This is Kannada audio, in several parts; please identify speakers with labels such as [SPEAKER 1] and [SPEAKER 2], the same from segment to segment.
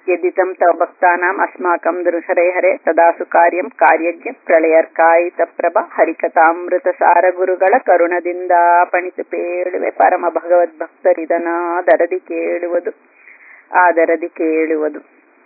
[SPEAKER 1] यदिदं तव भक्तानाम् अस्माकं दृशरे हरे तदासु कार्यं ಕಾರ್ಯಜ್ಞ ಪ್ರಳಯರ್ಕಾಯಿತ ಪ್ರಭ ಹರಿಕಥಾಮೃತಸಾರ ಗುರುಗಳ ಕರುಣದಿಂದ ಪಣಿತು ಪೇಳುವೆ ಪರಮ ಭಗವದ್ ಭಕ್ತರಿದನಾದರದಿ ಕೇಳುವುದು ಆದರದಿ ಕೇಳುವುದು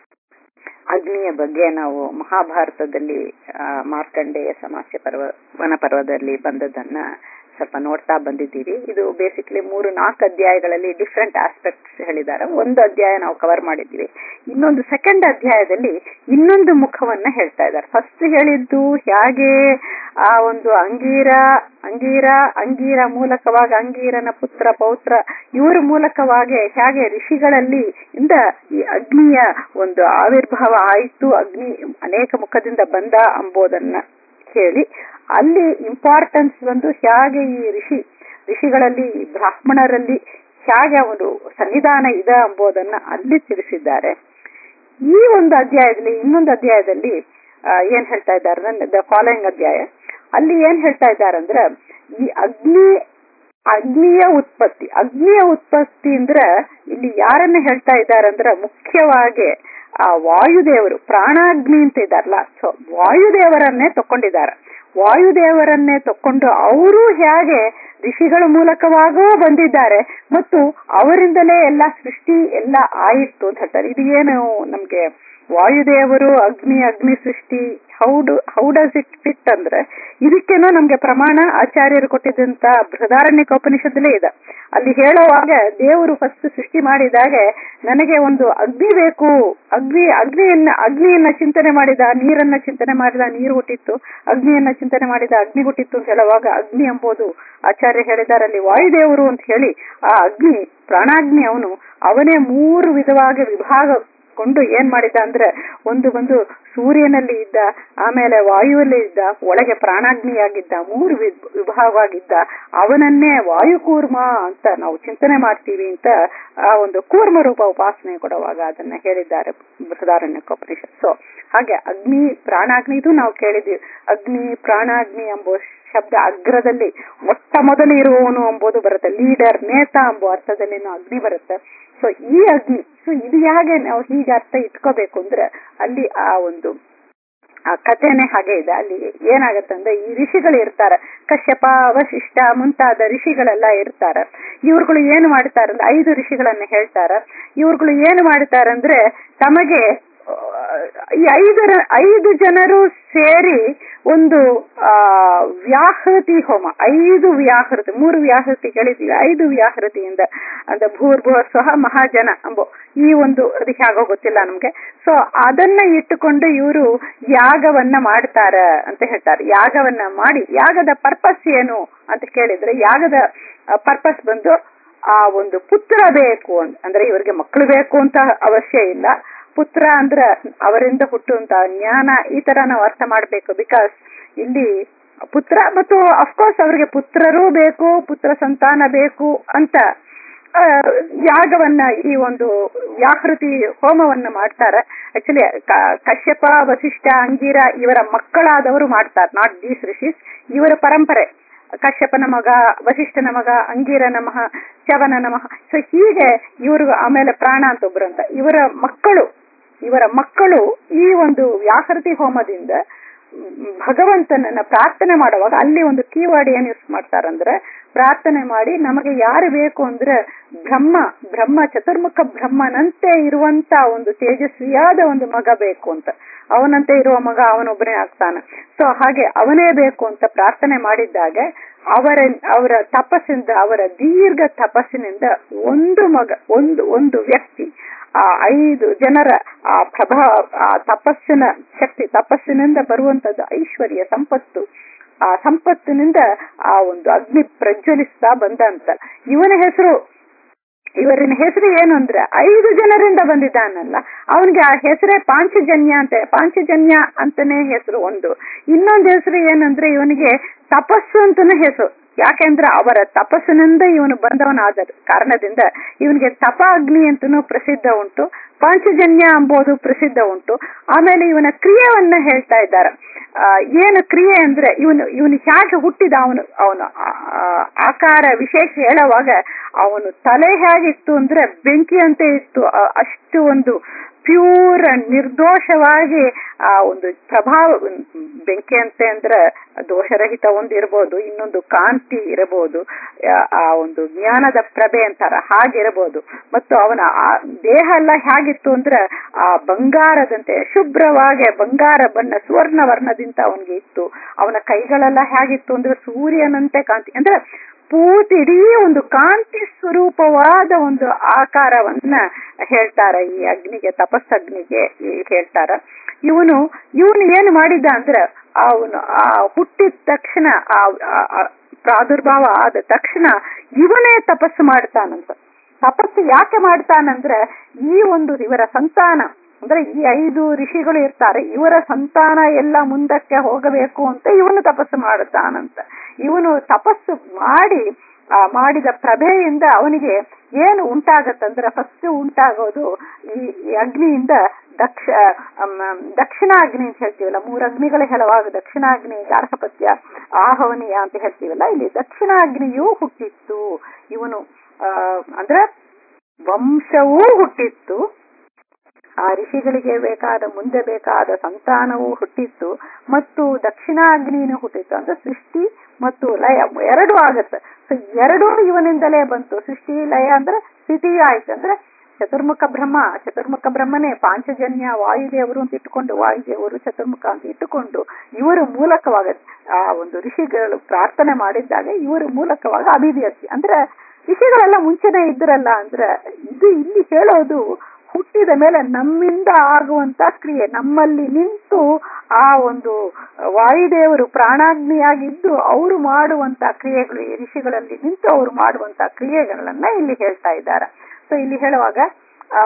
[SPEAKER 1] ಅಗ್ನಿಯ ಬಗ್ಗೆ ನಾವು ಮಹಾಭಾರತದಲ್ಲಿ ಆ, ಮಾರ್ಕಂಡೇಯ ಸಮಾಸ್ಯ ಪರ್ವ ವನ ಪರ್ವದಲ್ಲಿ ಬಂದದನ್ನ ಸ್ವಲ್ಪ ನೋಡ್ತಾ ಬಂದಿದ್ದೀವಿ ಇದು ಬೇಸಿಕಲಿ ಮೂರು ನಾಲ್ಕು ಅಧ್ಯಾಯಗಳಲ್ಲಿ ಡಿಫ್ರೆಂಟ್ ಆಸ್ಪೆಕ್ಟ್ಸ್ ಹೇಳಿದ್ದಾರೆ ಒಂದು ಅಧ್ಯಾಯ ನಾವು ಕವರ್ ಮಾಡಿದ್ದೀವಿ ಇನ್ನೊಂದು ಸೆಕೆಂಡ್ ಅಧ್ಯಾಯದಲ್ಲಿ ಇನ್ನೊಂದು ಮುಖವನ್ನ ಹೇಳ್ತಾ ಇದ್ದಾರೆ ಫಸ್ಟ್ ಹೇಳಿದ್ದು ಹೇಗೆ ಆ ಒಂದು ಅಂಗೀರ ಅಂಗೀರ ಅಂಗೀರ ಮೂಲಕವಾಗಿ ಅಂಗೀರನ ಪುತ್ರ ಪೌತ್ರ ಇವರ ಮೂಲಕವಾಗಿ ಹೇಗೆ ಋಷಿಗಳಲ್ಲಿ ಇಂದ ಈ ಅಗ್ನಿಯ ಒಂದು ಆವಿರ್ಭಾವ ಆಯಿತು ಅಗ್ನಿ ಅನೇಕ ಮುಖದಿಂದ ಬಂದ ಅಂಬೋದನ್ನ ಹೇಳಿ ಅಲ್ಲಿ ಇಂಪಾರ್ಟೆನ್ಸ್ ಒಂದು ಹೇಗೆ ಈ ಋಷಿ ಋಷಿಗಳಲ್ಲಿ ಈ ಬ್ರಾಹ್ಮಣರಲ್ಲಿ ಹೇಗೆ ಅವರು ಸನ್ನಿಧಾನ ಇದೆ ಎಂಬುದನ್ನ ಅಲ್ಲಿ ತಿಳಿಸಿದ್ದಾರೆ ಈ ಒಂದು ಅಧ್ಯಾಯದಲ್ಲಿ ಇನ್ನೊಂದು ಅಧ್ಯಾಯದಲ್ಲಿ ಆ, ಏನ್ ಹೇಳ್ತಾ ಇದ್ದಾರೆ ದ ಫಾಲೋಯಿಂಗ್ ಅಧ್ಯಾಯ ಅಲ್ಲಿ ಏನ್ ಹೇಳ್ತಾ ಇದ್ದಾರೆ ಅಂದ್ರೆ ಈ ಅಗ್ನಿ ಅಗ್ನಿಯ ಉತ್ಪತ್ತಿ ಅಗ್ನಿಯ ಉತ್ಪತ್ತಿ ಅಂದ್ರೆ ಇಲ್ಲಿ ಯಾರನ್ನ ಹೇಳ್ತಾ ಇದ್ದಾರೆ ಅಂದ್ರೆ ಮುಖ್ಯವಾಗಿ ಆ ವಾಯುದೇವರು ಪ್ರಾಣಾಗ್ನಿ ಅಂತ ಇದಾರಲ್ಲ ಸೊ ವಾಯುದೇವರನ್ನೇ ತಕೊಂಡಿದ್ದಾರೆ ವಾಯುದೇವರನ್ನೇ ತಕೊಂಡು ಅವರು ಹೇಗೆ ಋಷಿಗಳ ಮೂಲಕವಾಗೂ ಬಂದಿದ್ದಾರೆ ಮತ್ತು ಅವರಿಂದಲೇ ಎಲ್ಲ ಸೃಷ್ಟಿ ಎಲ್ಲ ಆಯಿತು ಅಂತ ಹೇಳ್ತಾರೆ ಇದು ಏನು ನಮ್ಗೆ ವಾಯುದೇವರು ಅಗ್ನಿ ಅಗ್ನಿ ಸೃಷ್ಟಿ ಹೌಡು ಹೌ ಡಸ್ ಇಟ್ ಫಿಟ್ ಅಂದ್ರೆ ಇದಕ್ಕೇನೋ ನಮ್ಗೆ ಪ್ರಮಾಣ ಆಚಾರ್ಯರು ಕೊಟ್ಟಿದ್ದಂತ ಬೃಹದಾರಣ್ಯಕ ಉಪನಿಷತ್ತಲ್ಲೇ ಇದೆ ಅಲ್ಲಿ ಹೇಳುವಾಗ ದೇವರು ಫಸ್ಟ್ ಸೃಷ್ಟಿ ಮಾಡಿದಾಗ ನನಗೆ ಒಂದು ಅಗ್ನಿ ಬೇಕು ಅಗ್ನಿ ಅಗ್ನಿಯನ್ನ ಅಗ್ನಿಯನ್ನ ಚಿಂತನೆ ಮಾಡಿದ ನೀರನ್ನ ಚಿಂತನೆ ಮಾಡಿದ ನೀರು ಹುಟ್ಟಿತ್ತು ಅಗ್ನಿಯನ್ನ ಚಿಂತನೆ ಮಾಡಿದ ಅಗ್ನಿ ಹುಟ್ಟಿತ್ತು ಅಂತ ಹೇಳುವಾಗ ಅಗ್ನಿ ಎಂಬುದು ಆಚಾರ್ಯ ಹೇಳಿದ್ದಾರೆ ಅಲ್ಲಿ ವಾಯುದೇವರು ಅಂತ ಹೇಳಿ ಆ ಅಗ್ನಿ ಪ್ರಾಣಾಗ್ನಿ ಅವನು ಅವನೇ ಮೂರು ವಿಧವಾಗಿ ವಿಭಾಗ ಕೊಂಡು ಏನ್ ಮಾಡಿದ ಅಂದ್ರೆ ಒಂದು ಒಂದು ಸೂರ್ಯನಲ್ಲಿ ಇದ್ದ ಆಮೇಲೆ ವಾಯುವಲ್ಲಿ ಇದ್ದ ಒಳಗೆ ಪ್ರಾಣಾಗ್ನಿಯಾಗಿದ್ದ ಮೂರು ವಿ- ವಿಭಾಗವಾಗಿದ್ದ ಅವನನ್ನೇ ವಾಯುಕೂರ್ಮ ಅಂತ ನಾವು ಚಿಂತನೆ ಮಾಡ್ತೀವಿ ಅಂತ ಆ ಒಂದು ಕೂರ್ಮ ರೂಪ ಉಪಾಸನೆ ಕೊಡುವಾಗ ಅದನ್ನ ಹೇಳಿದ್ದಾರೆ ಬೃಹದಾರಣ್ಯಕೋಪನಿಷತ್ ಸೊ ಹಾಗೆ ಅಗ್ನಿ ಪ್ರಾಣಾಗ್ನಿ ಇದು ನಾವು ಕೇಳಿದ್ವಿ ಅಗ್ನಿ ಪ್ರಾಣಾಗ್ನಿ ಎಂಬ ಶಬ್ದ ಅಗ್ರದಲ್ಲಿ ಮೊಟ್ಟ ಮೊದಲು ಇರುವವನು ಎಂಬುದು ಬರುತ್ತೆ ಲೀಡರ್ ನೇತ ಎಂಬ ಅರ್ಥದಲ್ಲಿ ಅಗ್ನಿ ಬರುತ್ತೆ ಸೊ ಈ ಅಗ್ನಿ ಸೊ ಇದು ಹೇಗೆ ನಾವು ಹೀಗೆ ಅರ್ಥ ಇಟ್ಕೋಬೇಕು ಅಂದ್ರೆ ಅಲ್ಲಿ ಆ ಒಂದು ಆ ಕಥೆನೆ ಹಾಗೆ ಇದೆ ಅಲ್ಲಿ ಏನಾಗತ್ತೆ ಅಂದ್ರೆ ಈ ಋಷಿಗಳು ಇರ್ತಾರೆ ಕಶ್ಯಪ ವಶಿಷ್ಠ ಮುಂತಾದ ಋಷಿಗಳೆಲ್ಲ ಇರ್ತಾರೆ ಇವ್ರುಗಳು ಏನು ಮಾಡ್ತಾರೆ ಅಂದ್ರೆ ಐದು ಋಷಿಗಳನ್ನ ಹೇಳ್ತಾರೆ ಇವ್ರುಗಳು ಏನು ಮಾಡ್ತಾರೆ ಅಂದ್ರೆ ತಮಗೆ ಆ, ಈ ಐದರ ಐದು ಜನರು ಸೇರಿ ಒಂದು ಆ ವ್ಯಾಹೃತಿ ಹೋಮ ಐದು ವ್ಯಾಹೃತಿ ಮೂರು ವ್ಯಾಹೃತಿ ಹೇಳಿದೀವಿ ಐದು ವ್ಯಾಹೃತಿಯಿಂದ ಅಂದ್ರೆ ಭೂರ್ಭುವ ಸ್ವಹ ಮಹಾಜನ ಅಂಬೋ ಈ ಒಂದು ಅದು ಹೇಗೋ ಗೊತ್ತಿಲ್ಲ ನಮ್ಗೆ ಸೊ ಅದನ್ನ ಇಟ್ಟುಕೊಂಡು ಇವರು ಯಾಗವನ್ನ ಮಾಡ್ತಾರ ಅಂತ ಹೇಳ್ತಾರೆ ಯಾಗವನ್ನ ಮಾಡಿ ಯಾಗದ ಪರ್ಪಸ್ ಏನು ಅಂತ ಕೇಳಿದ್ರೆ ಯಾಗದ ಪರ್ಪಸ್ ಬಂದು ಆ ಒಂದು ಪುತ್ರ ಬೇಕು ಅಂತ ಅಂದ್ರೆ ಇವರಿಗೆ ಮಕ್ಕಳು ಬೇಕು ಅಂತ ಅವಶ್ಯ ಇಲ್ಲ ಪುತ್ರ ಅಂದ್ರ ಅವರಿಂದ ಹುಟ್ಟುವಂತ ಜ್ಞಾನ ಈ ತರ ನಾವು ಅರ್ಥ ಮಾಡ್ಬೇಕು ಬಿಕಾಸ್ ಇಲ್ಲಿ ಪುತ್ರ ಮತ್ತು ಅಫ್ಕೋರ್ಸ್ ಅವರಿಗೆ ಪುತ್ರರೂ ಬೇಕು ಪುತ್ರ ಸಂತಾನ ಬೇಕು ಅಂತ ಆ, ಯಾಗವನ್ನ ಈ ಒಂದು ವ್ಯಾಹೃತಿ ಹೋಮವನ್ನ ಮಾಡ್ತಾರೆ ಆಕ್ಚುಲಿ ಕಶ್ಯಪ ವಸಿಷ್ಠ ಅಂಗೀರ ಇವರ ಮಕ್ಕಳಾದವರು ಮಾಡ್ತಾರೆ ನಾಟ್ ದೀಸ್ ಋಷಿಸ್ ಇವರ ಪರಂಪರೆ ಕಶ್ಯಪನ ಮಗ ವಸಿಷ್ಠನ ಮಗ ಅಂಗೀರನ ಮಹ ಚವನ ನಮಃ ಸೊ ಹೀಗೆ ಇವರು ಆಮೇಲೆ ಪ್ರಾಣ ಅಂತ ಒಬ್ರು ಅಂತ ಇವರ ಮಕ್ಕಳು ಇವರ ಮಕ್ಕಳು ಈ ಒಂದು ವ್ಯಾಹೃತಿ ಹೋಮದಿಂದ ಮ್, ಭಗವಂತನನ್ನ ಪ್ರಾರ್ಥನೆ ಮಾಡುವಾಗ ಅಲ್ಲಿ ಒಂದು ಕೀವರ್ಡ್ ಏನ್ ಯೂಸ್ ಮಾಡ್ತಾರಂದ್ರೆ ಪ್ರಾರ್ಥನೆ ಮಾಡಿ ನಮಗೆ ಯಾರು ಬೇಕು ಅಂದ್ರೆ ಬ್ರಹ್ಮ ಬ್ರಹ್ಮ ಚತುರ್ಮುಖ ಬ್ರಹ್ಮನಂತೆ ಇರುವಂತ ಒಂದು ತೇಜಸ್ವಿಯಾದ ಒಂದು ಮಗ ಬೇಕು ಅಂತ ಅವನಂತೆ ಇರುವ ಮಗ ಅವನೊಬ್ಬನೇ ಆಗ್ತಾನೆ ಸೊ ಹಾಗೆ ಅವನೇ ಬೇಕು ಅಂತ ಪ್ರಾರ್ಥನೆ ಮಾಡಿದ್ದಾಗ ಅವರ ಅವರ ತಪಸ್ಸಿಂದ ಅವರ ದೀರ್ಘ ತಪಸ್ಸಿನಿಂದ ಒಂದು ಮಗ ಒಂದು ಒಂದು ವ್ಯಕ್ತಿ ಆ ಐದು ಜನರ ಆ ಪ್ರಭಾವ ಆ ತಪಸ್ಸಿನ ಶಕ್ತಿ ತಪಸ್ಸಿನಿಂದ ಬರುವಂತದ್ದು ಐಶ್ವರ್ಯ ಸಂಪತ್ತು ಆ ಸಂಪತ್ತಿನಿಂದ ಆ ಒಂದು ಅಗ್ನಿ ಪ್ರಜ್ವಲಿಸ್ತಾ ಬಂದ ಅಂತ ಇವನ ಹೆಸರು ಇವರಿನ ಹೆಸರು ಏನು ಅಂದ್ರೆ ಐದು ಜನರಿಂದ ಬಂದಿದ್ದಾನಲ್ಲ ಅವನಿಗೆ ಆ ಹೆಸರೇ ಪಾಂಚಜನ್ಯ ಅಂತ ಪಾಂಚಜನ್ಯ ಅಂತಾನೆ ಹೆಸರು ಒಂದು ಇನ್ನೊಂದು ಹೆಸರು ಏನಂದ್ರೆ ಇವನಿಗೆ ತಪಸ್ಸು ಅಂತಾನೆ ಹೆಸರು ಯಾಕೆಂದ್ರೆ ಅವರ ತಪಸ್ಸಿನಿಂದ ಇವನು ಬಂದವನಾದ ಕಾರಣದಿಂದ ಇವನಿಗೆ ತಪ ಅಗ್ನಿ ಅಂತನೂ ಪ್ರಸಿದ್ಧ ಉಂಟು ಪಾಂಚಜನ್ಯ ಎಂಬುದು ಪ್ರಸಿದ್ಧ ಉಂಟು ಆಮೇಲೆ ಇವನ ಕ್ರಿಯೆಯನ್ನ ಹೇಳ್ತಾ ಇದ್ದಾರೆ ಆ, ಏನು ಕ್ರಿಯೆ ಅಂದ್ರೆ ಇವನು ಇವನು ಹೇಗೆ ಹುಟ್ಟಿದ ಅವನು ಅವನು ಆಕಾರ ವಿಶೇಷ ಹೇಳುವಾಗ ಅವನು ತಲೆ ಹೇಗಿತ್ತು ಅಂದ್ರೆ ಬೆಂಕಿ ಅಂತ ಇತ್ತು ಆ, ಅಷ್ಟು ಒಂದು ಪ್ಯೂರ್ ನಿರ್ದೋಷವಾಗಿ ಆ ಒಂದು ಪ್ರಭಾವ ಬೆಂಕಿ ಅಂತ ಅಂದ್ರೆ ದೋಷರಹಿತ ಒಂದು ಇರಬಹುದು ಇನ್ನೊಂದು ಕಾಂತಿ ಇರಬಹುದು ಆ ಒಂದು ಜ್ಞಾನದ ಪ್ರಭೆ ಅಂತಾರ ಹಾಗಿರಬಹುದು ಮತ್ತು ಅವನ ಆ ದೇಹ ಎಲ್ಲ ಹೇಗಿತ್ತು ಅಂದ್ರೆ ಆ ಬಂಗಾರದಂತೆ ಶುಭ್ರವಾಗಿ ಬಂಗಾರ ಬಣ್ಣ ಸುವರ್ಣ ವರ್ಣದಿಂದ ಅವನಿಗೆ ಇತ್ತು ಅವನ ಕೈಗಳೆಲ್ಲ ಹೇಗಿತ್ತು ಅಂದ್ರೆ ಸೂರ್ಯನಂತೆ ಕಾಂತಿ ಅಂದ್ರೆ ಪೂರ್ತಿ ಇಡೀ ಒಂದು ಕಾಂತಿ ಸ್ವರೂಪವಾದ ಒಂದು ಆಕಾರವನ್ನ ಹೇಳ್ತಾರ ಈ ಅಗ್ನಿಗೆ ತಪಸ್ಸಗ್ನಿಗೆ ಹೇಳ್ತಾರ ಇವನು ಇವನು ಏನು ಮಾಡಿದ ಅಂದ್ರೆ ಅವನು ಆ ಹುಟ್ಟಿದ ತಕ್ಷಣ ಆ ಪ್ರಾದುರ್ಭಾವ ಆದ ತಕ್ಷಣ ಇವನೇ ತಪಸ್ಸು ಮಾಡ್ತಾನಂತ ತಪಸ್ಸು ಯಾಕೆ ಮಾಡ್ತಾನಂದ್ರೆ ಈ ಒಂದು ಇವರ ಸಂತಾನ ಅಂದ್ರೆ ಈ ಐದು ಋಷಿಗಳು ಇರ್ತಾರೆ ಇವರ ಸಂತಾನ ಎಲ್ಲ ಮುಂದಕ್ಕೆ ಹೋಗಬೇಕು ಅಂತ ಇವನು ತಪಸ್ಸು ಮಾಡುತ್ತಾನಂತ ಇವನು ತಪಸ್ಸು ಮಾಡಿ ಆ ಮಾಡಿದ ಪ್ರಭೆಯಿಂದ ಅವನಿಗೆ ಏನು ಉಂಟಾಗತ್ತಂದ್ರೆ ಫಸ್ಟ್ ಉಂಟಾಗೋದು ಈ ಅಗ್ನಿಯಿಂದ ದಕ್ಷ ದಕ್ಷಿಣ ಅಗ್ನಿ ಅಂತ ಹೇಳ್ತೀವಲ್ಲ ಮೂರು ಅಗ್ನಿಗಳು ಹೇಳುವಾಗ ದಕ್ಷಿಣಾಗ್ನಿ ಗಾರ್ಹಪತ್ಯ ಆಹವನೀಯ ಅಂತ ಹೇಳ್ತೀವಲ್ಲ ಇಲ್ಲಿ ದಕ್ಷಿಣಾಗ್ನಿಯೂ ಹುಟ್ಟಿತ್ತು ಇವನು ಆ ಅಂದ್ರೆ ವಂಶವೂ ಹುಟ್ಟಿತ್ತು ಆ ಋಷಿಗಳಿಗೆ ಬೇಕಾದ ಮುಂದೆ ಬೇಕಾದ ಸಂತಾನವೂ ಹುಟ್ಟಿತ್ತು ಮತ್ತು ದಕ್ಷಿಣಾಗ್ನಿನೂ ಹುಟ್ಟಿತ್ತು ಅಂದ್ರೆ ಸೃಷ್ಟಿ ಮತ್ತು ಲಯ ಎರಡು ಆಗತ್ತೆ ಸೊ ಎರಡೂ ಇವನಿಂದಲೇ ಬಂತು ಸೃಷ್ಟಿ ಲಯ ಅಂದ್ರೆ ಸ್ಥಿತಿ ಆಯ್ತು ಅಂದ್ರೆ ಚತುರ್ಮುಖ ಬ್ರಹ್ಮ ಚತುರ್ಮುಖ ಬ್ರಹ್ಮನೇ ಪಾಂಚಜನ್ಯ ವಾಯುದೇವರು ಅಂತ ಇಟ್ಟುಕೊಂಡು ವಾಯುದೇವರು ಚತುರ್ಮುಖ ಅಂತ ಇಟ್ಟುಕೊಂಡು ಇವರು ಮೂಲಕವಾಗ ಆ ಒಂದು ಋಷಿಗಳು ಪ್ರಾರ್ಥನೆ ಮಾಡಿದ್ದಾಗ ಇವರು ಮೂಲಕವಾಗ ಅಭಿವ್ಯಕ್ತಿ ಅಂದ್ರೆ ಋಷಿಗಳೆಲ್ಲ ಮುಂಚೆನೆ ಇದ್ರಲ್ಲ ಅಂದ್ರೆ ಇದು ಇಲ್ಲಿ ಹೇಳೋದು ಹುಟ್ಟಿದ ಮೇಲೆ ನಮ್ಮಿಂದ ಆಗುವಂತ ಕ್ರಿಯೆ ನಮ್ಮಲ್ಲಿ ನಿಂತು ಆ ಒಂದು ವಾಯುದೇವರು ಪ್ರಾಣಾಗ್ನಿಯಾಗಿದ್ದು ಅವರು ಮಾಡುವಂತ ಕ್ರಿಯೆಗಳು ಈ ಋಷಿಗಳಲ್ಲಿ ನಿಂತು ಅವರು ಮಾಡುವಂತ ಕ್ರಿಯೆಗಳನ್ನ ಇಲ್ಲಿ ಹೇಳ್ತಾ ಇದ್ದಾರೆ ಸೊ ಇಲ್ಲಿ ಹೇಳುವಾಗ ಆ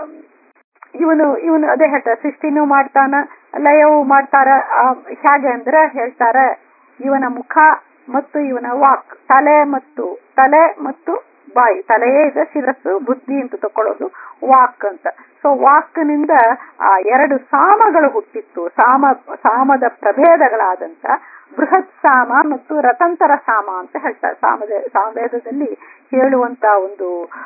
[SPEAKER 1] ಇವನು ಇವನು ಅದೇ ಹೇಳ್ತಾರೆ ಸೃಷ್ಟಿನೂ ಮಾಡ್ತಾನ ಲಯವೂ ಮಾಡ್ತಾರ ಹೇಗೆ ಅಂದ್ರೆ ಹೇಳ್ತಾರ ಇವನ ಮುಖ ಮತ್ತು ಇವನ ವಾಕ್ ತಲೆ ಮತ್ತು ತಲೆ ಮತ್ತು ಬಾಯಿ ತಲೆಯೇ ಇದೆ ಶಿರಸ್ಸು ಬುದ್ಧಿ ಅಂತ ತಕೊಳ್ಳೋದು ವಾಕ್ ಅಂತ ಸೊ ವಾಕ್ನಿಂದ ಆ ಎರಡು ಸಾಮಗಳು ಹುಟ್ಟಿತ್ತು ಸಾಮ ಸಾಮದ ಪ್ರಭೇದಗಳಾದಂತ ಬೃಹತ್ ಸಾಮ ಮತ್ತು ರತಂತರ ಸಾಮ ಅಂತ ಹೇಳ್ತಾರೆ ಸಾಮದ ಸಾಮವೇದದಲ್ಲಿ ಹೇಳುವಂತ ಒಂದು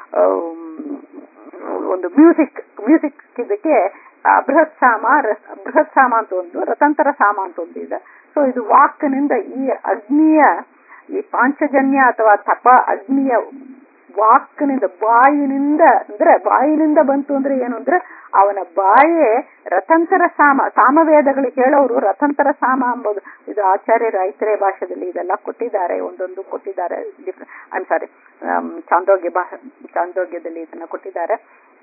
[SPEAKER 1] ಒಂದು ಮ್ಯೂಸಿಕ್ ಮ್ಯೂಸಿಕ್ ಇದಕ್ಕೆ ಬೃಹತ್ ಸಾಮ ಬೃಹತ್ ಸಾಮ ಅಂತ ಒಂದು ರತಂತರ ಸಾಮ ಅಂತ ಒಂದು ಇದೆ ಸೊ ಇದು ವಾಕ್ನಿಂದ ಈ ಅಗ್ನಿಯ ಈ ಪಾಂಚಜನ್ಯ ಅಥವಾ ತಪ ಅಗ್ನಿಯ ವಾಕ್ನಿಂದ ಬಾಯಿನಿಂದ ಅಂದ್ರೆ ಬಾಯಿನಿಂದ ಬಂತು ಅಂದ್ರೆ ಏನು ಅಂದ್ರೆ ಅವನ ಬಾಯೇ ರಥಂತರ ಸಾಮ ಸಾಮವೇದಗಳಿಗೆ ಹೇಳೋರು ರಥಂತರ ಸಾಮ ಅಂಬೋದು ಇದು ಆಚಾರ್ಯರು ಐತರೆ ಭಾಷೆಯಲ್ಲಿ ಇದೆಲ್ಲ ಕೊಟ್ಟಿದ್ದಾರೆ ಒಂದೊಂದು ಕೊಟ್ಟಿದ್ದಾರೆ ಐಮ್ ಸಾರಿ ಚಾಂದೋಗ್ಯ ಭಾಷೆ ಚಾಂದೋಗ್ಯದಲ್ಲಿ ಇದನ್ನ ಕೊಟ್ಟಿದ್ದಾರೆ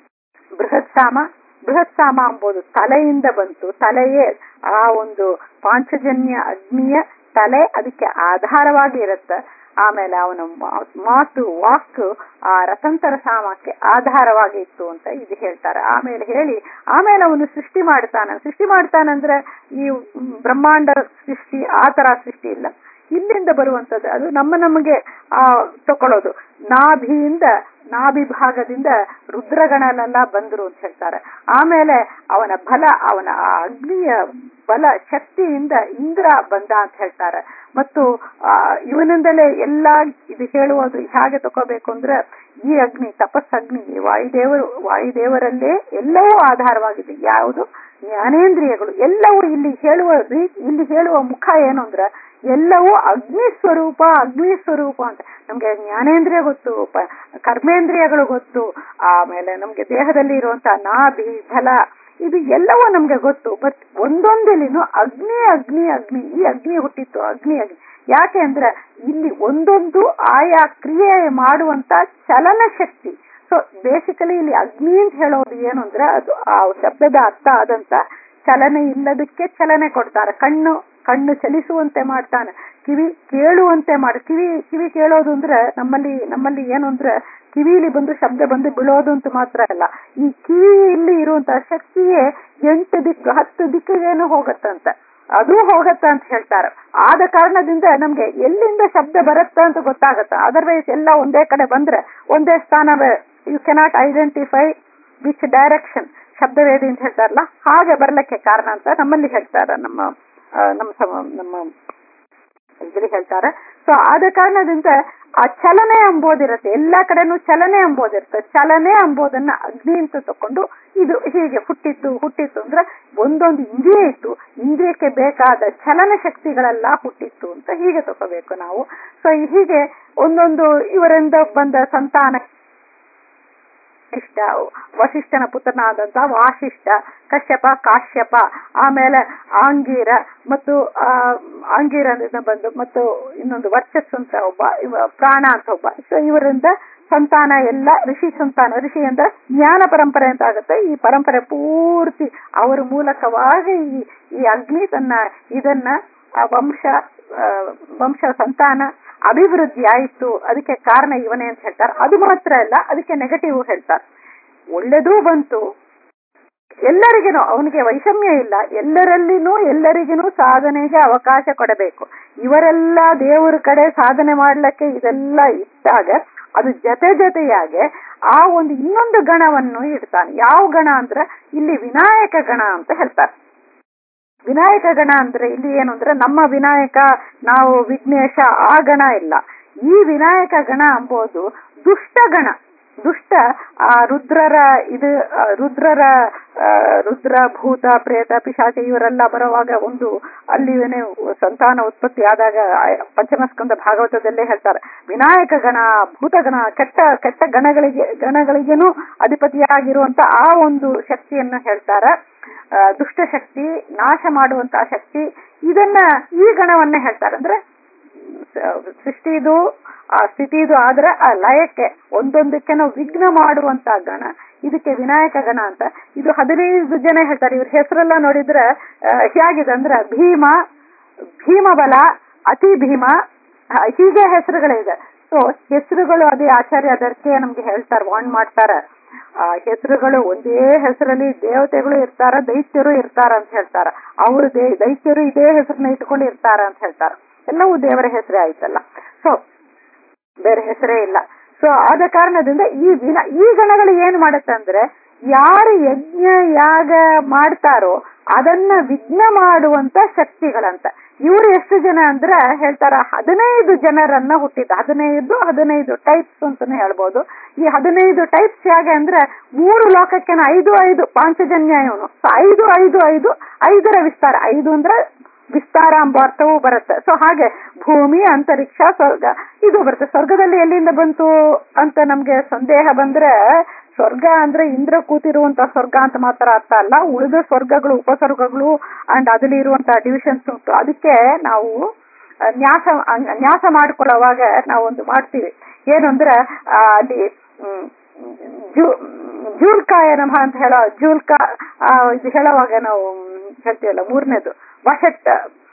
[SPEAKER 1] ಬೃಹತ್ ಸಾಮ ಬೃಹತ್ ಸಾಮ ಅಂಬೋದು ತಲೆಯಿಂದ ಬಂತು ತಲೆಯೇ ಆ ಒಂದು ಪಾಂಚಜನ್ಯ ಅಗ್ನಿಯ ತಲೆ ಅದಕ್ಕೆ ಆಧಾರವಾಗಿ ಇರುತ್ತೆ ಆಮೇಲೆ ಅವನ ಮಾತು ವಾಕ್ ಆ ರಥಂತರ ಸಾಮಕ್ಕೆ ಆಧಾರವಾಗಿ ಇತ್ತು ಅಂತ ಇದು ಹೇಳ್ತಾರೆ ಆಮೇಲೆ ಹೇಳಿ ಆಮೇಲೆ ಅವನು ಸೃಷ್ಟಿ ಮಾಡ್ತಾನ ಸೃಷ್ಟಿ ಮಾಡ್ತಾನಂದ್ರೆ ಈ ಬ್ರಹ್ಮಾಂಡ ಸೃಷ್ಟಿ ಆ ತರ ಸೃಷ್ಟಿ ಇಲ್ಲ ಇಲ್ಲಿಂದ ಬರುವಂತದ್ದು ಅದು ನಮ್ಮ ನಮಗೆ ಆ ತಕೊಳ್ಳೋದು ನಾಭಿಯಿಂದ ನಾಭಿ ಭಾಗದಿಂದ ರುದ್ರಗಣಲೆಲ್ಲ ಬಂದರು ಅಂತ ಹೇಳ್ತಾರೆ ಆಮೇಲೆ ಅವನ ಬಲ ಅವನ ಆ ಅಗ್ನಿಯ ಬಲ ಶಕ್ತಿಯಿಂದ ಇಂದ್ರ ಬಂದ ಅಂತ ಹೇಳ್ತಾರೆ ಮತ್ತು ಆ ಇವನಿಂದಲೇ ಎಲ್ಲಾ ಇದು ಹೇಳುವುದು ಹೇಗೆ ತಗೋಬೇಕು ಅಂದ್ರೆ ಈ ಅಗ್ನಿ ತಪಸ್ಸಗ್ನಿ ವಾಯುದೇವರು ವಾಯುದೇವರಲ್ಲೇ ಎಲ್ಲವೂ ಆಧಾರವಾಗಿದೆ ಯಾವುದು ಜ್ಞಾನೇಂದ್ರಿಯಗಳು ಎಲ್ಲವೂ ಇಲ್ಲಿ ಹೇಳುವ ಇಲ್ಲಿ ಹೇಳುವ ಮುಖ ಏನು ಅಂದ್ರೆ ಎಲ್ಲವೂ ಅಗ್ನಿ ಸ್ವರೂಪ ಅಗ್ನಿ ಸ್ವರೂಪ ಅಂತ ನಮ್ಗೆ ಜ್ಞಾನೇಂದ್ರಿಯ ಗೊತ್ತು ಕರ್ಮೇಂದ್ರಿಯಗಳು ಗೊತ್ತು ಆಮೇಲೆ ನಮ್ಗೆ ದೇಹದಲ್ಲಿ ಇರುವಂತಹ ನಾಭಿ ಫಲ ಇದು ಎಲ್ಲವೂ ನಮ್ಗೆ ಗೊತ್ತು ಬಟ್ ಒಂದೊಂದಲ್ಲಿನೂ ಅಗ್ನಿ ಅಗ್ನಿ ಅಗ್ನಿ ಈ ಅಗ್ನಿ ಹುಟ್ಟಿತ್ತು ಅಗ್ನಿ ಅಗ್ನಿ ಯಾಕೆ ಅಂದ್ರೆ ಇಲ್ಲಿ ಒಂದೊಂದು ಆಯಾ ಕ್ರಿಯೆ ಮಾಡುವಂತ ಚಲನ ಶಕ್ತಿ ಸೊ ಬೇಸಿಕಲಿ ಇಲ್ಲಿ ಅಗ್ನಿ ಅಂತ ಹೇಳೋದು ಏನು ಅಂದ್ರೆ ಅದು ಆ ಶಬ್ದದ ಅರ್ಥ ಆದಂತ ಚಲನೆ ಇಲ್ಲದಕ್ಕೆ ಚಲನೆ ಕೊಡ್ತಾರೆ ಕಣ್ಣು ಕಣ್ಣು ಚಲಿಸುವಂತೆ ಮಾಡ್ತಾನೆ ಕಿವಿ ಕೇಳುವಂತೆ ಮಾಡ ಕಿವಿ ಕಿವಿ ಕೇಳೋದು ಅಂದ್ರೆ ನಮ್ಮಲ್ಲಿ ನಮ್ಮಲ್ಲಿ ಏನು ಅಂದ್ರೆ ಕಿವಿಲಿ ಬಂದು ಶಬ್ದ ಬಂದು ಬೀಳೋದು ಅಂತ ಮಾತ್ರ ಅಲ್ಲ ಈ ಕಿವಿಯಲ್ಲಿ ಇರುವಂತಹ ಶಕ್ತಿಯೇ ಎಂಟು ದಿಕ್ಕು ಹತ್ತು ದಿಕ್ಕಿಗೇನು ಹೋಗತ್ತಂತ ಅದು ಹೋಗತ್ತ ಅಂತ ಹೇಳ್ತಾರೆ ಆದ ಕಾರಣದಿಂದ ನಮ್ಗೆ ಎಲ್ಲಿಂದ ಶಬ್ದ ಬರುತ್ತ ಅಂತ ಗೊತ್ತಾಗತ್ತ ಅದರ್ವೈಸ್ ಎಲ್ಲ ಒಂದೇ ಕಡೆ ಬಂದ್ರೆ ಒಂದೇ ಸ್ಥಾನ you cannot identify which direction ಶಬ್ದವೇದಿ ಅಂತ ಹೇಳ್ತಾರಲ್ಲ ಹಾಗೆ ಬರ್ಲಿಕ್ಕೆ ಕಾರಣ ಅಂತ ನಮ್ಮಲ್ಲಿ ಹೇಳ್ತಾರ ನಮ್ಮ ನಮ್ಮ ನಮ್ಮ ಇದ್ರಲ್ಲಿ ಹೇಳ್ತಾರೆ ಸೊ ಆದ ಕಾರಣದಿಂದ
[SPEAKER 2] ಆ ಚಲನೆ ಎಂಬುದಿರುತ್ತೆ ಎಲ್ಲಾ ಕಡೆನೂ ಚಲನೆ ಎಂಬುದಿರುತ್ತೆ ಚಲನೆ ಎಂಬುದನ್ನ ಅಗ್ನಿ ಅಂತ ತಕೊಂಡು ಇದು ಹೀಗೆ ಹುಟ್ಟಿತ್ತು ಹುಟ್ಟಿತ್ತು ಅಂದ್ರೆ ಒಂದೊಂದು ಇಂದ್ರಿಯ ಇತ್ತು ಇಂದ್ರಿಯಕ್ಕೆ ಬೇಕಾದ ಚಲನ ಶಕ್ತಿಗಳೆಲ್ಲ ಹುಟ್ಟಿತ್ತು ಅಂತ ಹೀಗೆ ತಗೋಬೇಕು ನಾವು ಸೊ ಹೀಗೆ ಒಂದೊಂದು ಇವರಿಂದ ಬಂದ ಸಂತಾನ ಇಷ್ಟ ವಸಿಷ್ಠನ ಪುತ್ರನಾದಂತ ವಾಸಿಷ್ಠ ಕಶ್ಯಪ ಕಾಶ್ಯಪ ಆಮೇಲೆ ಆಂಗೀರ ಮತ್ತು ಆ ಆಂಗೀರದಿಂದ ಬಂದು ಮತ್ತು ಇನ್ನೊಂದು ವರ್ಚಸ್ಸು ಅಂತ ಒಬ್ಬ ಇವ ಪ್ರಾಣ ಅಂತ ಒಬ್ಬ ಸೊ ಇವರಿಂದ ಸಂತಾನ ಎಲ್ಲ ಋಷಿ ಸಂತಾನ ಋಷಿ ಅಂದ್ರೆ ಜ್ಞಾನ ಪರಂಪರೆ ಅಂತ ಆಗುತ್ತೆ ಈ ಪರಂಪರೆ ಪೂರ್ತಿ ಅವರ ಮೂಲಕವಾಗಿ ಈ ಈ ಅಗ್ನಿ ತನ್ನ ಇದನ್ನ ಆ ವಂಶ ಆ, ವಂಶ ಸಂತಾನ ಅಭಿವೃದ್ಧಿ ಆಯಿತು ಅದಕ್ಕೆ ಕಾರಣ ಇವನೇ ಅಂತ ಹೇಳ್ತಾರೆ ಅದು ಮಾತ್ರ ಅಲ್ಲ ಅದಕ್ಕೆ ನೆಗೆಟಿವ್ ಹೇಳ್ತಾರೆ ಒಳ್ಳೆದೂ ಬಂತು ಎಲ್ಲರಿಗೇನು ಅವನಿಗೆ ವೈಷಮ್ಯ ಇಲ್ಲ ಎಲ್ಲರಲ್ಲಿನೂ ಎಲ್ಲರಿಗೂ ಸಾಧನೆಗೆ ಅವಕಾಶ ಕೊಡಬೇಕು ಇವರೆಲ್ಲ ದೇವರ ಕಡೆ ಸಾಧನೆ ಮಾಡ್ಲಿಕ್ಕೆ ಇದೆಲ್ಲ ಇಟ್ಟಾಗ ಅದು ಜೊತೆ ಜೊತೆಯಾಗೆ ಆ ಒಂದು ಇನ್ನೊಂದು ಗಣವನ್ನು ಇಡ್ತಾನೆ ಯಾವ ಗಣ ಅಂದ್ರೆ ಇಲ್ಲಿ ವಿನಾಯಕ ಗಣ ಅಂತ ಹೇಳ್ತಾರೆ ವಿನಾಯಕ ಗಣ ಅಂದ್ರೆ ಇಲ್ಲಿ ಏನು ಅಂದ್ರೆ ನಮ್ಮ ವಿನಾಯಕ ನಾವು ವಿಘ್ನೇಶ ಆ ಗಣ ಇಲ್ಲ ಈ ವಿನಾಯಕ ಗಣ ಎಂಬುದು ದುಷ್ಟ ಗಣ ದುಷ್ಟ ಆ ರುದ್ರರ ಇದು ಆ, ರುದ್ರರ ಆ, ರುದ್ರ ಭೂತ ಪ್ರೇತ ಪಿಶಾಚ ಇವರೆಲ್ಲ ಬರುವಾಗ ಒಂದು ಅಲ್ಲಿ ಏನೇ ಸಂತಾನ ಉತ್ಪತ್ತಿ ಆದಾಗ ಆ ಪಂಚಮಸ್ಕಂದ ಭಾಗವತದಲ್ಲೇ ಹೇಳ್ತಾರೆ ವಿನಾಯಕ ಗಣ ಭೂತಗಣ ಕೆಟ್ಟ ಕೆಟ್ಟ ಗಣಗಳಿಗೆ ಗಣಗಳಿಗೇನು ಅಧಿಪತಿಯಾಗಿರುವಂತ ಆ ಒಂದು ಶಕ್ತಿಯನ್ನು ಹೇಳ್ತಾರೆ ಆ, ದುಷ್ಟ ಶಕ್ತಿ ನಾಶ ಮಾಡುವಂತಹ ಶಕ್ತಿ ಇದನ್ನ ಈ ಗಣವನ್ನ ಹೇಳ್ತಾರೆ ಅಂದ್ರೆ ಸ- ಸೃಷ್ಟಿದು ಆ ಸ್ಥಿತಿದು ಆದ್ರೆ ಆ ಲಯಕ್ಕೆ ಒಂದೊಂದಕ್ಕೆ ನಾವು ವಿಘ್ನ ಮಾಡುವಂತ ಗಣ ಇದಕ್ಕೆ ವಿನಾಯಕ ಗಣ ಅಂತ ಇದು ಹದಿನೈದು ಜನ ಹೇಳ್ತಾರೆ ಇವ್ರ ಹೆಸರೆಲ್ಲ ನೋಡಿದ್ರೆ ಆ, ಹೇಗಿದೆ ಅಂದ್ರೆ ಭೀಮ ಭೀಮಬಲ ಅತಿ ಭೀಮ ಆ, ಹೀಗೆ ಹೆಸರುಗಳಿದೆ ಸೊ ಹೆಸರುಗಳು ಅದೇ ಆಚಾರ್ಯ ಅದಕ್ಕೆ ನಮ್ಗೆ ಹೇಳ್ತಾರೆ ವಾಣ್ ಮಾಡ್ತಾರೆ ಆ ಹೆಸರುಗಳು ಒಂದೇ ಹೆಸರಲ್ಲಿ ದೇವತೆಗಳು ಇರ್ತಾರ ದೈತ್ಯರು ಇರ್ತಾರ ಅಂತ ಹೇಳ್ತಾರ ಅವರು ದೇ ದೈತ್ಯರು ಇದೇ ಹೆಸರನ್ನ ಇಟ್ಕೊಂಡು ಇರ್ತಾರ ಅಂತ ಹೇಳ್ತಾರ ಎಲ್ಲವೂ ದೇವರ ಹೆಸರೇ ಆಯ್ತಲ್ಲ ಸೊ ಬೇರೆ ಹೆಸರೇ ಇಲ್ಲ ಸೊ ಆದ ಕಾರಣದಿಂದ ಈ ವಿನ ಈ ಗಣಗಳು ಏನ್ ಮಾಡುತ್ತೆ ಅಂದ್ರೆ ಯಾರು ಯಜ್ಞ ಯಾಗ ಮಾಡ್ತಾರೋ ಅದನ್ನ ವಿಘ್ನ ಮಾಡುವಂತ ಶಕ್ತಿಗಳಂತ ಇವರು ಎಷ್ಟು ಜನ ಅಂದ್ರೆ ಹೇಳ್ತಾರ ಹದಿನೈದು ಜನರನ್ನ ಹುಟ್ಟಿದ ಹದಿನೈದು ಹದಿನೈದು ಟೈಪ್ಸ್ ಅಂತಾನೆ ಹೇಳ್ಬೋದು ಈ ಹದಿನೈದು ಟೈಪ್ಸ್ ಹೇಗೆ ಅಂದ್ರೆ ಮೂರು ಲೋಕಕ್ಕೆ ಐದು ಐದು ಪಾಂಚಜನ್ಯ ಇವನು So ಐದು ಐದು ಐದು ಐದರ ವಿಸ್ತಾರ ಐದು ಅಂದ್ರೆ ವಿಸ್ತಾರ ಎಂಬ ಅರ್ಥವೂ ಬರುತ್ತೆ ಸೊ ಹಾಗೆ ಭೂಮಿ ಅಂತರಿಕ್ಷ ಸ್ವರ್ಗ ಇದು ಬರುತ್ತೆ ಸ್ವರ್ಗದಲ್ಲಿ ಎಲ್ಲಿಂದ ಬಂತು ಅಂತ ನಮ್ಗೆ ಸಂದೇಹ ಬಂದ್ರೆ ಸ್ವರ್ಗ ಅಂದ್ರೆ ಇಂದ್ರ ಕೂತಿರುವಂತ ಸ್ವರ್ಗ ಅಂತ ಮಾತ್ರ ಅರ್ಥ ಅಲ್ಲ ಉಳಿದ ಸ್ವರ್ಗಗಳು ಉಪಸ್ವರ್ಗಗಳು ಅಂಡ್ ಅದಲ್ಲಿ ಇರುವಂತಹ ಡಿವಿಷನ್ಸ್ ಉಂಟು ಅದಕ್ಕೆ ನಾವು ಆ, ನ್ಯಾಸ ಆ, ನ್ಯಾಸ ಮಾಡ್ಕೊಳ್ಳೋವಾಗ ನಾವು ಒಂದು ಮಾಡ್ತೀವಿ ಏನು ಅಂದ್ರೆ ಆ, ಅಲ್ಲಿ ಹ್ಮ್, ಜೂ ಜೂಲ್ಕಾಯ ನಮಃ ಅಂತ ಹೇಳೋ ಜೂಲ್ಕಾ ಆ, ಇದು ಹೇಳುವಾಗ ನಾವು ಹೇಳ್ತೀವಲ್ಲ ಮೂರನೇದು ವಶಟ್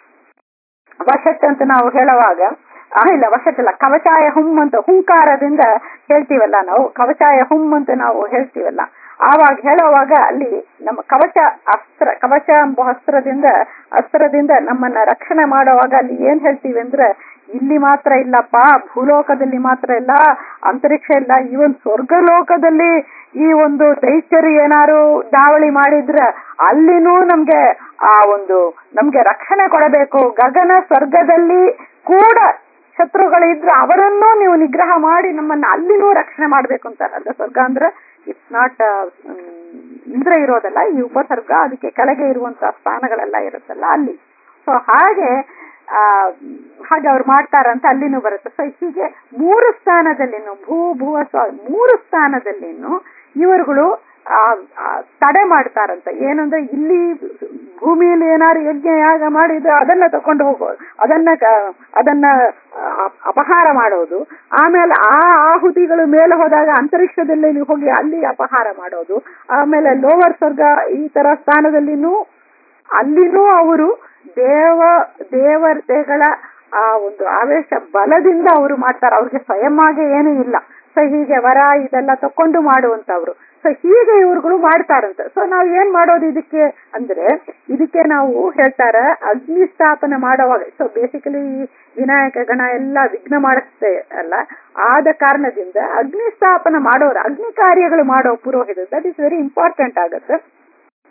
[SPEAKER 2] ವಶಟ್ ಅಂತ ನಾವು ಹೇಳುವಾಗ ಆ, ಇಲ್ಲ ವಶಟ್ ಇಲ್ಲ ಕವಚಾಯ ಹುಮ್ ಅಂತ ಹುಂಕಾರದಿಂದ ಹೇಳ್ತೀವಲ್ಲ ನಾವು ಕವಚಾಯ ಹುಮ್ ಅಂತ ನಾವು ಹೇಳ್ತೀವಲ್ಲ ಆವಾಗ ಹೇಳುವಾಗ ಅಲ್ಲಿ ನಮ್ಮ ಕವಚ ಅಸ್ತ್ರ ಕವಚ ಎಂಬ ಅಸ್ತ್ರದಿಂದ ಅಸ್ತ್ರದಿಂದ ನಮ್ಮನ್ನ ರಕ್ಷಣೆ ಮಾಡುವಾಗ ಅಲ್ಲಿ ಏನ್ ಹೇಳ್ತೀವಿ ಅಂದ್ರೆ ಇಲ್ಲಿ ಮಾತ್ರ ಇಲ್ಲಪ್ಪ ಭೂಲೋಕದಲ್ಲಿ ಮಾತ್ರ ಇಲ್ಲ ಅಂತರಿಕ್ಷ ಇಲ್ಲ ಈವನ್ ಸ್ವರ್ಗಲೋಕದಲ್ಲಿ ಈ ಒಂದು ದೈತ್ಯರು ಏನಾರು ದಾವಳಿ ಮಾಡಿದ್ರೆ ಅಲ್ಲಿನೂ ನಮ್ಗೆ ಆ ಒಂದು ನಮ್ಗೆ ರಕ್ಷಣೆ ಕೊಡಬೇಕು ಗಗನ ಸ್ವರ್ಗದಲ್ಲಿ ಕೂಡ ಶತ್ರುಗಳಿದ್ರೆ ಅವರನ್ನೂ ನೀವು ನಿಗ್ರಹ ಮಾಡಿ ನಮ್ಮನ್ನ ಅಲ್ಲಿನೂ ರಕ್ಷಣೆ ಮಾಡ್ಬೇಕು ಅಂತಾರಲ್ಲ ಸ್ವರ್ಗ ಅಂದ್ರೆ ಇಟ್ಸ್ ನಾಟ್ ಇಂದ್ರ ಇರೋದಲ್ಲ ಈ ಉಪಸರ್ಗ ಅದಕ್ಕೆ ಕೆಳಗೆ ಇರುವಂತಹ ಸ್ಥಾನಗಳೆಲ್ಲ ಇರುತ್ತಲ್ಲ ಅಲ್ಲಿ ಸೊ ಹಾಗೆ ಆ ಹಾಗೆ ಅವ್ರು ಮಾಡ್ತಾರಂತ ಅಲ್ಲಿನೂ ಬರುತ್ತೆ ಸೊ ಹೀಗೆ ಮೂರು ಸ್ಥಾನದಲ್ಲಿನೂ ಭೂ ಭುವ ಸ್ವ ಮೂರು ಸ್ಥಾನದಲ್ಲಿನೂ ಇವರುಗಳು ಆ, ಆ, ತಡೆ ಮಾಡ್ತಾರಂತ ಏನಂದ್ರೆ ಇಲ್ಲಿ ಭೂಮಿಯಲ್ಲಿ ಏನಾದ್ರು ಯಜ್ಞ ಯಾಗ ಮಾಡಿದ್ರೆ ಅದನ್ನ ತಕೊಂಡು ಹೋಗೋದು ಅದನ್ನ ಕ- ಅದನ್ನ ಆ, ಅಪಹಾರ ಮಾಡೋದು ಆಮೇಲೆ ಆ ಆಹುತಿಗಳು ಮೇಲೆ ಹೋದಾಗ ಅಂತರಿಕ್ಷದಲ್ಲಿ ಹೋಗಿ ಅಲ್ಲಿ ಅಪಹಾರ ಮಾಡೋದು ಆಮೇಲೆ ಲೋವರ್ ಸ್ವರ್ಗ ಈ ತರ ಸ್ಥಾನದಲ್ಲಿನೂ ಅಲ್ಲಿನೂ ಅವರು ದೇವ ದೇವತೆಗಳ ಆ ಒಂದು ಆವೇಶ ಬಲದಿಂದ ಅವರು ಮಾಡ್ತಾರೆ ಅವ್ರಿಗೆ ಸ್ವಯಂ ಆಗಿ ಏನೂ ಇಲ್ಲ ಸೊ ಹೀಗೆ ವರ ಇದೆಲ್ಲ ತಕೊಂಡು ಮಾಡುವಂತವ್ರು ಸೊ ಹೀಗೆ ಇವ್ರುಗಳು ಮಾಡ್ತಾರಂತೆ ಸೊ ನಾವು ಏನ್ ಮಾಡೋದು ಇದಕ್ಕೆ ಅಂದ್ರೆ ಇದಕ್ಕೆ ನಾವು ಹೇಳ್ತಾರ ಅಗ್ನಿ ಸ್ಥಾಪನೆ ಮಾಡುವಾಗ ಸೊ ಬೇಸಿಕಲಿ ವಿನಾಯಕ ಗಣ ಎಲ್ಲ ವಿಘ್ನ ಮಾಡುತ್ತೆ ಅಲ್ಲ ಆದ ಕಾರಣದಿಂದ ಅಗ್ನಿ ಸ್ಥಾಪನೆ ಮಾಡೋರು ಅಗ್ನಿ ಕಾರ್ಯಗಳು ಮಾಡೋ ಪುರೋಹಿತ ದಟ್ ಇಸ್ ವೆರಿ ಇಂಪಾರ್ಟೆಂಟ್ ಆಗುತ್ತೆ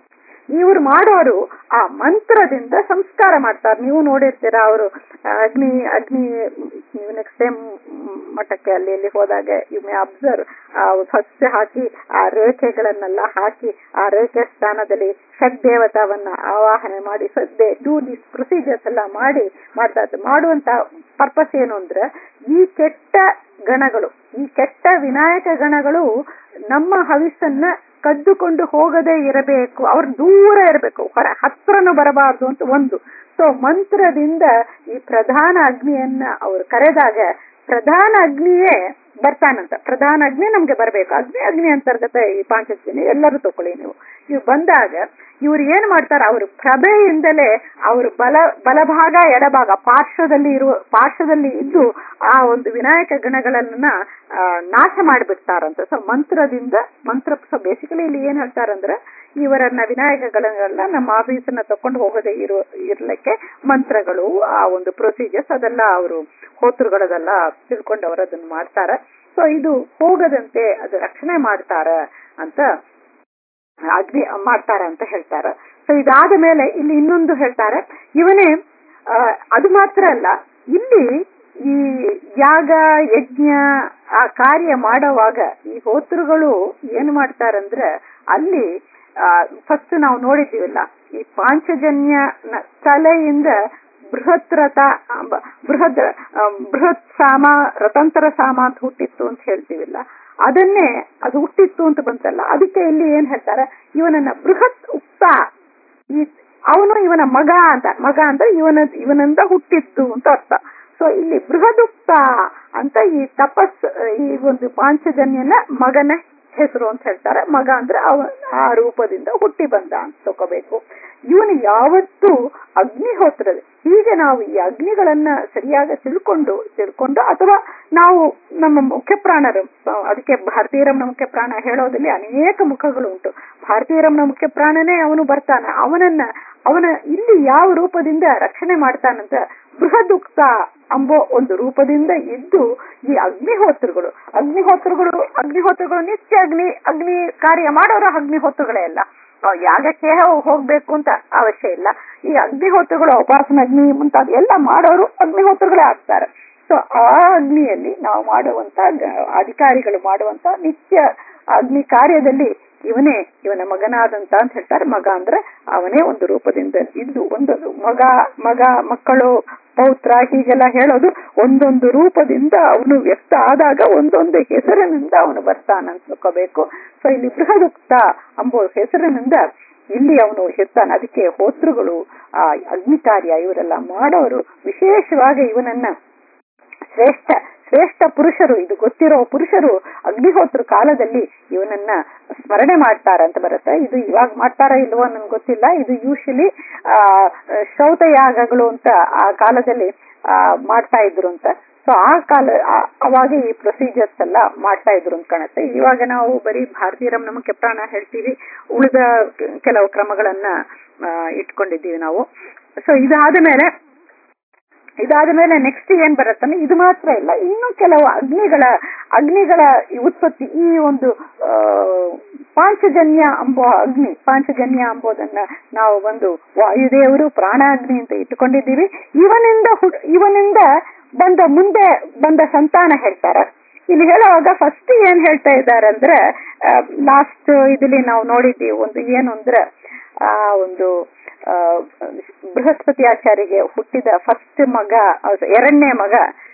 [SPEAKER 2] ಇವ್ರು ಮಾಡೋರು ಆ ಮಂತ್ರದಿಂದ ಸಂಸ್ಕಾರ ಮಾಡ್ತಾರೆ ನೀವು ನೋಡಿರ್ತೀರಾ ಅವರು ಅಗ್ನಿ ಅಗ್ನಿ ನೀವು ನೆಕ್ಸ್ಟ್ ಟೈಮ್ ಮಠಕ್ಕೆ ಅಲ್ಲಿ ಇಲ್ಲಿ ಹೋದಾಗ ಯು ಮೇ ಅಬ್ಸರ್ವ್ ಆ ಸಸ್ಯ ಹಾಕಿ ಆ ರೇಖೆಗಳನ್ನೆಲ್ಲ ಹಾಕಿ ಆ ರೇಖೆ ಸ್ಥಾನದಲ್ಲಿ ಷಡ್ದೇವತಾವನ್ನ ಆವಾಹನೆ ಮಾಡಿ ಸದ್ದೆ ಡೂ ದಿಸ್ ಪ್ರೊಸೀಜರ್ಸ್ ಎಲ್ಲ ಮಾಡಿ ಮಾಡ್ತಾ ಇರ್ತಾರೆ. ಮಾಡುವಂತ ಪರ್ಪಸ್ ಏನು ಅಂದ್ರೆ ಈ ಕೆಟ್ಟ ಗಣಗಳು ಈ ಕೆಟ್ಟ ವಿನಾಯಕ ಗಣಗಳು ನಮ್ಮ ಹವಿಸ್ಸನ್ನ ಕದ್ದುಕೊಂಡು ಹೋಗದೆ ಇರಬೇಕು ಅವ್ರ ದೂರ ಇರಬೇಕು ಹೊರ ಹತ್ರನು ಬರಬಾರದು ಅಂತ ಒಂದು ಸೊ ಮಂತ್ರದಿಂದ ಈ ಪ್ರಧಾನ ಅಗ್ನಿಯನ್ನ ಅವರು ಕರೆದಾಗ ಪ್ರಧಾನ ಅಗ್ನಿಯೇ ಬರ್ತಾನಂತ ಪ್ರಧಾನ ಅಗ್ನಿ ನಮ್ಗೆ ಬರಬೇಕು ಅಗ್ನಿ ಅಗ್ನಿ ಅಂತರ್ಗತ ಈ ಪಾಂಚಜನ್ಯ ಎಲ್ಲರೂ ತಕೊಳ್ಳಿ ನೀವು ಇವ್ ಬಂದಾಗ ಇವ್ರು ಏನ್ ಮಾಡ್ತಾರೆ ಅವ್ರ ಪ್ರಭೆಯಿಂದಲೇ ಅವ್ರ ಬಲ ಬಲಭಾಗ ಎಡಭಾಗ ಪಾರ್ಶ್ವದಲ್ಲಿ ಇರುವ ಪಾರ್ಶ್ವದಲ್ಲಿ ಇದ್ದು ಆ ಒಂದು ವಿನಾಯಕ ಗಣಗಳನ್ನ ಆ, ನಾಶ ಮಾಡಿಬಿಡ್ತಾರಂತ ಸೊ ಮಂತ್ರದಿಂದ ಮಂತ್ರ ಸೊ ಬೇಸಿಕಲಿ ಇಲ್ಲಿ ಏನ್ ಹೇಳ್ತಾರಂದ್ರೆ ಇವರನ್ನ ವಿನಾಯಕಗಳನ್ನೆಲ್ಲ ನಮ್ಮ ಆಫೀಸನ್ನ ತಕೊಂಡು ಹೋಗದೆ ಇರೋ ಇರ್ಲಿಕ್ಕೆ ಮಂತ್ರಗಳು ಆ ಒಂದು ಪ್ರೊಸೀಜರ್ಸ್ ಅದೆಲ್ಲ ಅವರು ಹೋತೃಗಳದೆಲ್ಲ ತಿಳ್ಕೊಂಡು ಅವರು ಅದನ್ನ ಮಾಡ್ತಾರ ಸೊ ಇದು ಹೋಗದಂತೆ ಅದು ರಕ್ಷಣೆ ಮಾಡ್ತಾರ ಅಂತ ಅಗ್ನಿ ಮಾಡ್ತಾರ ಅಂತ ಹೇಳ್ತಾರೆ ಸೊ ಇದಾದ ಮೇಲೆ ಇಲ್ಲಿ ಇನ್ನೊಂದು ಹೇಳ್ತಾರೆ ಇವನೇ ಆ, ಅದು ಮಾತ್ರ ಅಲ್ಲ ಇಲ್ಲಿ ಈ ಯಾಗ ಯಜ್ಞ ಆ ಕಾರ್ಯ ಮಾಡುವಾಗ ಈ ಹೋತೃಗಳು ಏನ್ ಮಾಡ್ತಾರಂದ್ರೆ ಅಲ್ಲಿ ಫಸ್ಟ್ ನಾವು ನೋಡಿದ್ದೀವಲ್ಲ ಈ ಪಾಂಚಜನ್ಯ ತಲೆಯಿಂದ ಬೃಹತ್ ರಥ ಅಂಬ- ಬೃಹತ್ ಆ, ಬೃಹತ್ ಸಾಮ ರಥಾಂತರ ಸಾಮ ಅಂತ ಹುಟ್ಟಿತ್ತು ಅಂತ ಹೇಳ್ತೀವಿಲ್ಲ ಅದನ್ನೇ ಅದು ಹುಟ್ಟಿತ್ತು ಅಂತ ಬಂತಲ್ಲ ಅದಕ್ಕೆ ಇಲ್ಲಿ ಏನ್ ಹೇಳ್ತಾರೆ ಇವನನ್ನ ಬೃಹತ್ ಉಕ್ತ ಈ ಅವನು ಇವನ ಮಗ ಅಂತ ಮಗ ಅಂತ ಇವನ ಇವನಿಂದ ಹುಟ್ಟಿತ್ತು ಅಂತ ಅರ್ಥ ಸೊ ಇಲ್ಲಿ ಬೃಹದುಕ್ತ ಅಂತ ಈ ತಪಸ್ ಈ ಒಂದು ಪಾಂಚಜನ್ಯನ ಮಗನ ಹೆಸರು ಅಂತ ಹೇಳ್ತಾರೆ ಮಗ ಅಂದ್ರೆ ಅವ ಆ ರೂಪದಿಂದ ಹುಟ್ಟಿ ಬಂದ ಅಂತ ತಗೋಬೇಕು ಇವನು ಯಾವತ್ತೂ ಅಗ್ನಿಹೋತ್ರದ ಹೀಗೆ ನಾವು ಈ ಅಗ್ನಿಗಳನ್ನ ಸರಿಯಾಗಿ ತಿಳ್ಕೊಂಡು ತಿಳ್ಕೊಂಡು ಅಥವಾ ನಾವು ನಮ್ಮ ಮುಖ್ಯ ಪ್ರಾಣರು ಆ, ಅದಕ್ಕೆ ಭಾರತೀಯರಮ್ನ ಮುಖ್ಯ ಪ್ರಾಣ ಹೇಳೋದ್ರಲ್ಲಿ ಅನೇಕ ಮುಖಗಳು ಉಂಟು ಭಾರತೀಯರಮ್ನ ಮುಖ್ಯ ಪ್ರಾಣನೇ ಅವನು ಬರ್ತಾನೆ ಅವನನ್ನ ಅವನ ಇಲ್ಲಿ ಯಾವ ರೂಪದಿಂದ ರಕ್ಷಣೆ ಮಾಡ್ತಾನಂತ ಬೃಹದುಕ್ತ ಅಂಬೋ ಒಂದು ರೂಪದಿಂದ ಇದ್ದು ಈ ಅಗ್ನಿಹೋತ್ರಗಳು ಅಗ್ನಿಹೋತ್ರಗಳು ಅಗ್ನಿಹೋತ್ರಗಳು ನಿತ್ಯ ಅಗ್ನಿ ಅಗ್ನಿ ಕಾರ್ಯ ಮಾಡೋರು ಅಗ್ನಿಹೋತ್ರಗಳೇ ಅಲ್ಲ ಆ, ಯಾಗಕ್ಕೆ ಹೋ- ಹೋಗ್ಬೇಕು ಅಂತ ಅವಶ್ಯ ಇಲ್ಲ ಈ ಅಗ್ನಿಹೋತ್ರಗಳು ಉಪಾಸನ ಅಗ್ನಿ ಮುಂತಾದ ಎಲ್ಲ ಮಾಡೋರು ಅಗ್ನಿಹೋತ್ರಗಳೇ ಆಗ್ತಾರೆ ಸೊ ಆ ಅಗ್ನಿಯಲ್ಲಿ ನಾವು ಮಾಡುವಂತ ಗ- ಅಧಿಕಾರಿಗಳು ಮಾಡುವಂತ ನಿತ್ಯ ಅಗ್ನಿ ಕಾರ್ಯದಲ್ಲಿ ಇವನೇ ಇವನ ಮಗನಾದಂತ ಅಂತ ಹೇಳ್ತಾರೆ ಮಗ ಅಂದ್ರೆ ಅವನೇ ಒಂದು ರೂಪದಿಂದ ಇದ್ದು ಒಂದು ಮಗ ಮಗ ಮಕ್ಕಳು ಪೌತ್ರ ಹೀಗೆಲ್ಲ ಹೇಳೋದು ಒಂದೊಂದು ರೂಪದಿಂದ ಅವನು ವ್ಯಕ್ತ ಆದಾಗ ಒಂದೊಂದು ಹೆಸರಿನಿಂದ ಅವನು ಬರ್ತಾನಂತ ತಿಳ್ಕೋಬೇಕು ಸೊ ಇಲ್ಲಿ ಬೃಹದುಕ್ತ ಅಂಬೋ ಹೆಸರಿನಿಂದ ಇಲ್ಲಿ ಅವನು ಇರ್ತಾನೆ ಅದಕ್ಕೆ ಹೋತೃಗಳು ಆ ಅಗ್ನಿ ಕಾರ್ಯ ಇವರೆಲ್ಲ ಮಾಡೋರು ವಿಶೇಷವಾಗಿ ಇವನನ್ನ ಶ್ರೇಷ್ಠ ಶ್ರೇಷ್ಠ ಪುರುಷರು ಇದು ಗೊತ್ತಿರೋ ಪುರುಷರು ಅಗ್ನಿಹೋತ್ರ ಕಾಲದಲ್ಲಿ ಇವನನ್ನ ಸ್ಮರಣೆ ಮಾಡ್ತಾರ ಅಂತ ಬರುತ್ತೆ ಇದು ಇವಾಗ ಮಾಡ್ತಾರ ಇಲ್ವೋ ನನ್ಗೆ ಗೊತ್ತಿಲ್ಲ ಇದು ಯೂಶಲಿ ಆ ಶ್ರೌತ ಯಾಗಗಳು ಅಂತ ಆ ಕಾಲದಲ್ಲಿ ಆ ಮಾಡ್ತಾ ಇದ್ರು ಅಂತ ಸೊ ಆ ಕಾಲ ಆ- ಅವಾಗ ಈ ಪ್ರೊಸೀಜರ್ಸ್ ಎಲ್ಲ ಮಾಡ್ತಾ ಇದ್ರು ಅಂತ ಕಾಣುತ್ತೆ ಇವಾಗ ನಾವು ಬರೀ ಭಾರತೀಯರಂ ನಮಗೆ ಪ್ರಾಣ ಹೇಳ್ತೀವಿ ಉಳಿದ ಕೆಲವು ಕ್ರಮಗಳನ್ನ ಆ, ಇಟ್ಕೊಂಡಿದ್ದೀವಿ ನಾವು ಸೊ ಇದಾದ ಮೇಲೆ ಇದಾದ ಮೇಲೆ ನೆಕ್ಸ್ಟ್ ಏನ್ ಬರುತ್ತಂದ್ರೆ ಇದು ಮಾತ್ರ ಇಲ್ಲ ಇನ್ನು ಕೆಲವು ಅಗ್ನಿಗಳ ಅಗ್ನಿಗಳ ಈ ಉತ್ಪತ್ತಿ ಈ ಒಂದು ಆ, ಪಾಂಚಜನ್ಯ ಅಂಬೋ ಅಗ್ನಿ ಪಾಂಚಜನ್ಯ ಅಂಬೋದನ್ನ ನಾವು ಒಂದು ವಾಯುದೇವರು ಪ್ರಾಣಾಗ್ನಿ ಅಂತ ಇಟ್ಟುಕೊಂಡಿದ್ದೀವಿ ಇವನಿಂದ ಹುಟ್- ಇವನಿಂದ ಬಂದ ಮುಂದೆ ಬಂದ ಸಂತಾನ ಹೇಳ್ತಾರೆ ಇಲ್ಲಿ ಹೇಳುವಾಗ ಫಸ್ಟ್ ಏನ್ ಹೇಳ್ತಾ ಇದ್ದಾರೆ ಅಂದ್ರೆ ಲಾಸ್ಟ್ ಇದಲ್ಲಿ ನಾವು ನೋಡಿದ್ದೀವಿ ಒಂದು ಏನು ಅಂದ್ರೆ ಆ ಒಂದು ಆ, ಬೃಹಸ್ಪತಿ ಆಚಾರ್ಯಗೆ ಹುಟ್ಟಿದ ಫಸ್ಟ್ ಮಗ ಅದು ಎರಡನೇ ಮಗ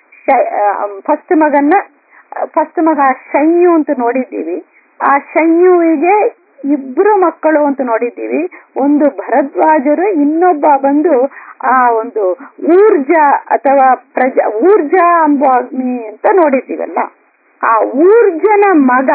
[SPEAKER 2] ಫಸ್ಟ್ ಮಗನ್ನ ಫಸ್ಟ್ ಮಗ ಶಯ್ಯು ಅಂತ ನೋಡಿದ್ದೀವಿ ಆ ಶಯ್ಯುವಿಗೆ ಇಬ್ರು ಮಕ್ಕಳು ಅಂತ ನೋಡಿದ್ದೀವಿ ಒಂದು ಭರದ್ವಾಜರು ಇನ್ನೊಬ್ಬ ಬಂದು ಆ ಒಂದು ಊರ್ಜ ಅಥವಾ ಪ್ರಜ ಊರ್ಜ ಎಂಬ ಅಗ್ನಿ ಅಂತ ನೋಡಿದ್ದೀವಲ್ಲ ಆ ಊರ್ಜನ ಮಗ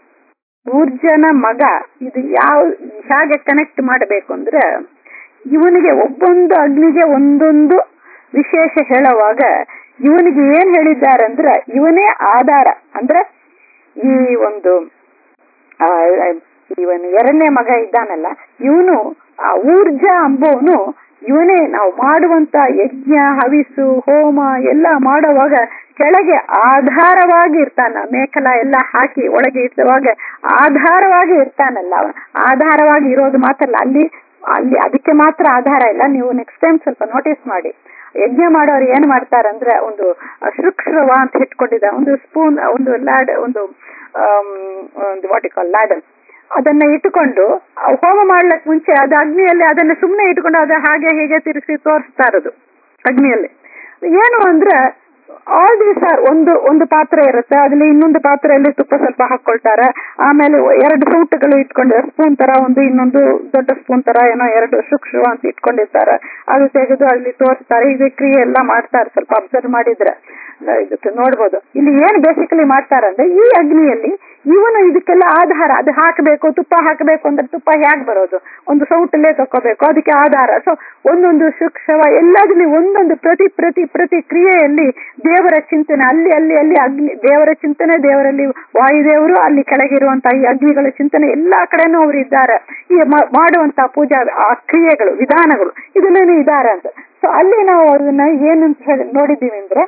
[SPEAKER 2] ಊರ್ಜನ ಮಗ ಇದು ಯಾವ ಹೇಗೆ ಕನೆಕ್ಟ್ ಮಾಡಬೇಕು ಅಂದ್ರೆ ಇವನಿಗೆ ಒಬ್ಬೊಂದು ಅಗ್ನಿಗೆ ಒಂದೊಂದು ವಿಶೇಷ ಹೇಳುವಾಗ ಇವನಿಗೆ ಏನ್ ಹೇಳಿದ್ದಾರೆ ಅಂದ್ರೆ ಇವನೇ ಆಧಾರ ಅಂದ್ರೆ ಈ ಒಂದು ಆ, ಇವನು ಎರಡನೇ ಮಗ ಇದ್ದಾನಲ್ಲ ಇವನು ಆ ಊರ್ಜ ಅಂಬೋನು ಇವನೇ ನಾವು ಮಾಡುವಂತ ಯಜ್ಞ ಹವಿಸು ಹೋಮ ಎಲ್ಲ ಮಾಡುವಾಗ ಕೆಳಗೆ ಆಧಾರವಾಗಿ ಇರ್ತಾನ ಮೇಖಲ ಎಲ್ಲ ಹಾಕಿ ಒಳಗೆ ಇರುವಾಗ ಆಧಾರವಾಗಿ ಇರ್ತಾನಲ್ಲ ಅವನು ಆಧಾರವಾಗಿ ಇರೋದು ಮಾತ್ರ ಅಲ್ಲ ಅಲ್ಲಿ ಅಲ್ಲಿ ಅದಕ್ಕೆ ಮಾತ್ರ ಆಧಾರ ಇಲ್ಲ ನೀವು ನೆಕ್ಸ್ಟ್ ಟೈಮ್ ಸ್ವಲ್ಪ ನೋಟಿಸ್ ಮಾಡಿ ಯಜ್ಞ ಮಾಡೋರು ಏನ್ ಮಾಡ್ತಾರಂದ್ರೆ ಒಂದು ಶೃಕ್ಷವ ಅಂತ ಇಟ್ಕೊಂಡಿದ್ದ ಒಂದು ಸ್ಪೂನ್ ಒಂದು ಲ್ಯಾಡ್ ಒಂದು ಆಮ್, ಒಂದು ವಾಟ್ ಕಾಲ್ ಲ್ಯಾಡಲ್ ಅದನ್ನ ಇಟ್ಟುಕೊಂಡು ಆ ಹೋಮ ಮಾಡ್ಲಕ್ ಮುಂಚೆ ಅದು ಅಗ್ನಿಯಲ್ಲಿ ಅದನ್ನ ಸುಮ್ಮನೆ ಇಟ್ಕೊಂಡು ಅದ ಹಾಗೆ ಹೀಗೆ ತಿರುಗಿಸಿ ತೋರಿಸ್ತಾ ಇರೋದು ಅಗ್ನಿಯಲ್ಲಿ ಏನು ಅಂದ್ರೆ ಆಲ್ ದೀಸ್ ಆರ್ ಒಂದು ಒಂದು ಪಾತ್ರೆ ಇರುತ್ತೆ ಅದ್ರಲ್ಲಿ ಇನ್ನೊಂದು ಪಾತ್ರೆಯಲ್ಲಿ ತುಪ್ಪ ಸ್ವಲ್ಪ ಹಾಕೊಳ್ತಾರೆ ಆಮೇಲೆ ಎರಡು ಸೌಟುಗಳು ಇಟ್ಕೊಂಡು ಸ್ಪೂನ್ ತರ ಒಂದು ಇನ್ನೊಂದು ದೊಡ್ಡ ಸ್ಪೂನ್ ತರ ಏನೋ ಎರಡು ಸೂಕ್ಷ್ಮ ಅಂತ ಇಟ್ಕೊಂಡಿರ್ತಾರೆ ಅದು ತೆಗೆದು ಅಲ್ಲಿ ತೋರಿಸ್ತಾರೆ ಇದು ಕ್ರಿಯೆ ಎಲ್ಲ ಮಾಡ್ತಾರೆ ಸ್ವಲ್ಪ ಅಬ್ಸರ್ವ್ ಮಾಡಿದ್ರೆ ನ- ಇದಕ್ಕೆ ನೋಡ್ಬೋದು ಇಲ್ಲಿ ಏನ್ ಬೇಸಿಕಲಿ ಮಾಡ್ತಾರಂದ್ರೆ ಈ ಅಗ್ನಿಯಲ್ಲಿ ಇವನು ಇದಕ್ಕೆಲ್ಲ ಆಧಾರ ಅದು ಹಾಕಬೇಕು ತುಪ್ಪ ಹಾಕಬೇಕು ಅಂದ್ರೆ ತುಪ್ಪ ಹೇಗ್ ಬರೋದು ಒಂದು ಸೌಟಲ್ಲೇ ತಕೋಬೇಕು ಅದಕ್ಕೆ ಆಧಾರ ಸೊ ಒಂದೊಂದು ಸೂಕ್ಷ್ಮ ಎಲ್ಲದಲ್ಲಿ ಒಂದೊಂದು ಪ್ರತಿ ಪ್ರತಿ ಪ್ರತಿ ಕ್ರಿಯೆಯಲ್ಲಿ ದೇವರ ಚಿಂತನೆ ಅಲ್ಲಿ ಅಲ್ಲಿ ಅಲ್ಲಿ ಅಗ್ನಿ ದೇವರ ಚಿಂತನೆ ದೇವರಲ್ಲಿ ವಾಯುದೇವರು ಅಲ್ಲಿ ಕೆಳಗಿರುವಂತಹ ಈ ಅಗ್ನಿಗಳ ಚಿಂತನೆ ಎಲ್ಲಾ ಕಡೆನೂ ಅವರು ಇದ್ದಾರೆ ಈ ಮ- ಮಾಡುವಂತ ಪೂಜಾ ಆ ಕ್ರಿಯೆಗಳು ವಿಧಾನಗಳು ಇದನ್ನೇನು ಇದ್ದಾರೆ ಅಂತ ಸೊ ಅಲ್ಲಿ ನಾವು ಅದನ್ನ ಏನಂತ ಹೇಳಿ ನೋಡಿದ್ದೀವಿ ಅಂದ್ರೆ